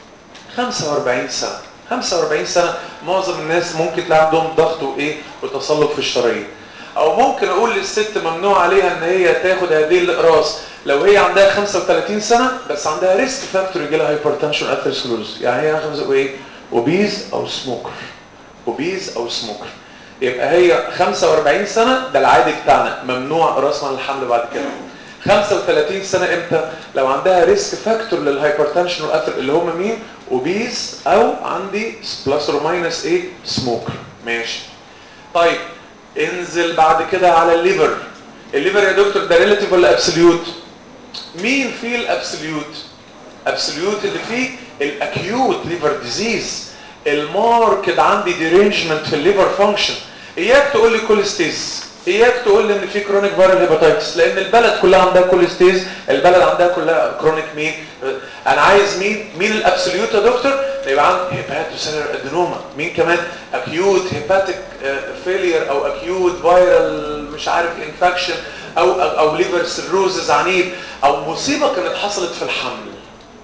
45 سنه 45 سنه معظم الناس ممكن تلاقي عندهم ضغط وايه وتصلب في الشرايين او ممكن اقول للست ممنوع عليها ان هي تاخد هذه الاقراص لو هي عندها 35 سنه بس عندها ريسك فاكتور يجي لها هايبرتنشن اثيروسكليروز يعني هي خمسه ايه اوبيز او سموكر اوبيز او سموكر يبقى هي 45 سنه ده العادي بتاعنا ممنوع اقراص مع الحمل بعد كده 35 سنه امتى لو عندها ريسك فاكتور للهايبرتنشن والاثر اللي هم مين اوبيز او عندي بلس اور ماينس ايه سموكر ماشي طيب انزل بعد كده على الليفر الليفر يا دكتور ده ريلاتيف ولا ابسوليوت مين فيه الابسوليوت ابسوليوت اللي فيه الاكيوت ليفر ديزيز الماركت عندي ديرينجمنت في الليفر فانكشن اياك تقول لي كوليستيز اياك تقول لي ان في كرونيك فيرال هيباتايتس لان البلد كلها عندها كوليستيز البلد عندها كلها كرونيك مين انا عايز مين مين الابسوليوت يا دكتور يبقى عندي هيباتوسيلر ادينوما مين كمان اكيوت هيباتيك فيلير او اكيوت فيرال مش عارف انفكشن او او, أو ليفر سيروزز عنيف او مصيبه كانت حصلت في الحمل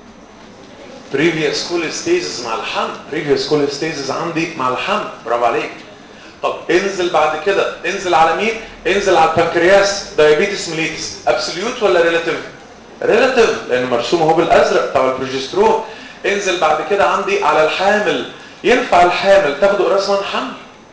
previous cholestasis مع الحمل previous cholestasis عندي مع الحمل برافو عليك طب انزل بعد كده انزل على مين انزل على البنكرياس دايابيتس ميليتس ابسوليوت ولا ريلاتيف ريلاتيف لانه مرسوم اهو بالازرق بتاع البروجسترون انزل بعد كده عندي على الحامل ينفع الحامل تاخد قراص من حمل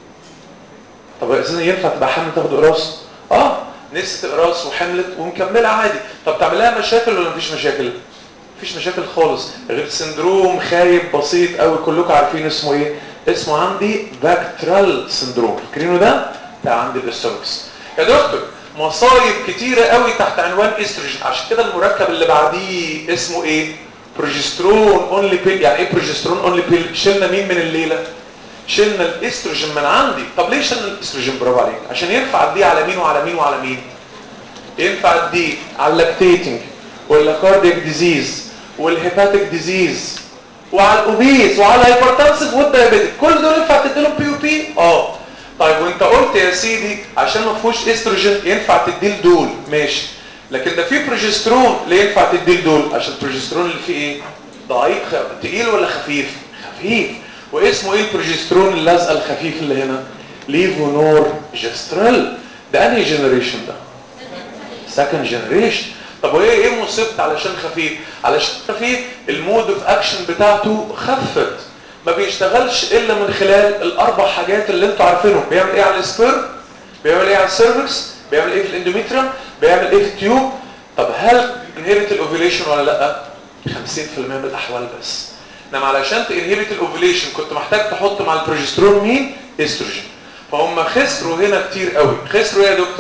طب اساسا ينفع تبقى حامل تاخد قراص اه نسيت قراص وحملت ومكمله عادي طب تعمل لها مشاكل ولا مفيش مشاكل مفيش مشاكل خالص غير سندروم خايب بسيط قوي كلكم عارفين اسمه ايه اسمه عندي فاكترال سندروم فاكرينه ده بتاع عندي الاستروكس يا دكتور مصايب كتيرة قوي تحت عنوان استروجين عشان كده المركب اللي بعديه اسمه ايه بروجسترون اونلي بيل يعني ايه بروجسترون اونلي بيل شلنا مين من الليله شلنا الاستروجين من عندي طب ليه شلنا الاستروجين برافو عليك عشان ينفع اديه على مين وعلى مين وعلى مين ينفع اديه على اللاكتيتنج ولا كاردياك ديزيز والهيباتيك ديزيز وعلى الاوبيز وعلى الهايبرتنسيف والدايابيتيك كل دول ينفع تديلهم بي او بي اه طيب وانت قلت يا سيدي عشان ما فيهوش استروجين ينفع تديه دول ماشي لكن ده في بروجسترون ليه ينفع تديه دول عشان البروجسترون اللي فيه ايه ضعيف تقيل ولا خفيف خفيف واسمه ايه البروجسترون اللازقه الخفيف اللي هنا ليفونور جسترال ده انهي جنريشن ده سكند جنريشن طب وايه ايه مصيبته علشان خفيف علشان خفيف المود اوف اكشن بتاعته خفت ما بيشتغلش الا من خلال الاربع حاجات اللي انتوا عارفينهم بيعمل ايه على السبيرم بيعمل ايه على السيرفكس بيعمل ايه في الاندوميتريوم بيعمل ايه في التيوب طب هل انهبت الاوفيليشن ولا لا 50% من الاحوال بس انما علشان تنهبت الاوفيليشن كنت محتاج تحط مع البروجسترون مين استروجين فهم خسروا هنا كتير قوي خسروا ايه يا دكتور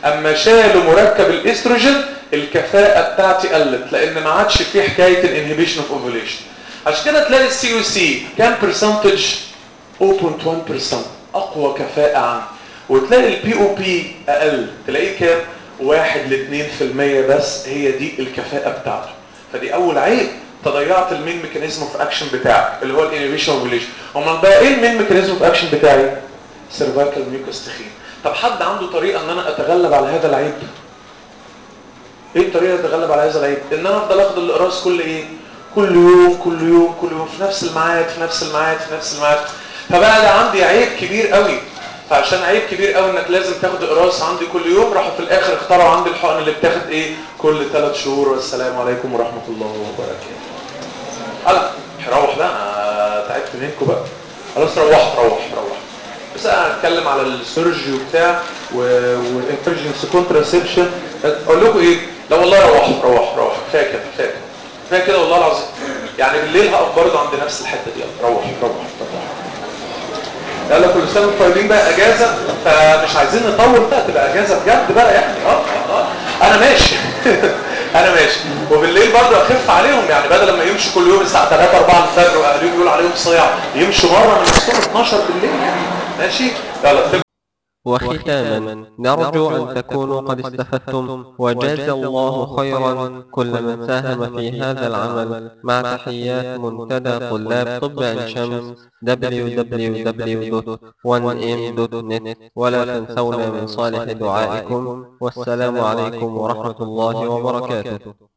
اما شالوا مركب الاستروجين الكفاءه بتاعتي قلت لان ما عادش في حكايه الانهبيشن اوف اوفوليشن عشان كده تلاقي السي يو سي كام برسنتج 0.1% اقوى كفاءه عنه وتلاقي البي او بي اقل تلاقيه كام 1 ل 2% بس هي دي الكفاءه بتاعته فدي اول عيب تضيعت المين ميكانيزم اوف اكشن بتاعك اللي هو الانيبيشن اوفوليشن امال بقى ايه المين ميكانيزم اوف اكشن بتاعي سيرفايكال ميوكس تخين طب حد عنده طريقه ان انا اتغلب على هذا العيب ايه الطريقه اللي اتغلب على هذا العيب ان انا افضل اخد الاقراص كل ايه كل يوم كل يوم كل يوم في نفس الميعاد في نفس الميعاد في نفس الميعاد فبقى ده عندي عيب كبير قوي فعشان عيب كبير قوي انك لازم تاخد اقراص عندي كل يوم راحوا في الاخر اخترعوا عندي الحقن اللي بتاخد ايه كل ثلاث شهور والسلام عليكم ورحمه الله وبركاته هلا روح بقى انا تعبت منكم بقى خلاص روح روح روح بس انا هتكلم على السيرجي وبتاع والانترجنس كونتراسبشن اقول لكم ايه لا والله روح روح روح كفايه كده كفايه كده كفايه كده والله العظيم يعني بالليل هقف برضه عند نفس الحته دي يلا روح روح روح يلا كل سنه وانتم طيبين بقى اجازه فمش عايزين نطول بقى تبقى اجازه بجد بقى يعني اه اه اه انا ماشي انا ماشي وبالليل برضه اخف عليهم يعني بدل ما يمشوا كل يوم الساعه 3 4 الفجر واهاليهم يقولوا عليهم صياع يمشوا مره من نفسهم 12 بالليل يعني ماشي يلا وختاما نرجو أن تكونوا قد استفدتم وجاز الله خيرا كل من ساهم في هذا العمل مع تحيات منتدى طلاب طب عين شمس www.1m.net ولا تنسونا من صالح دعائكم والسلام عليكم ورحمة الله وبركاته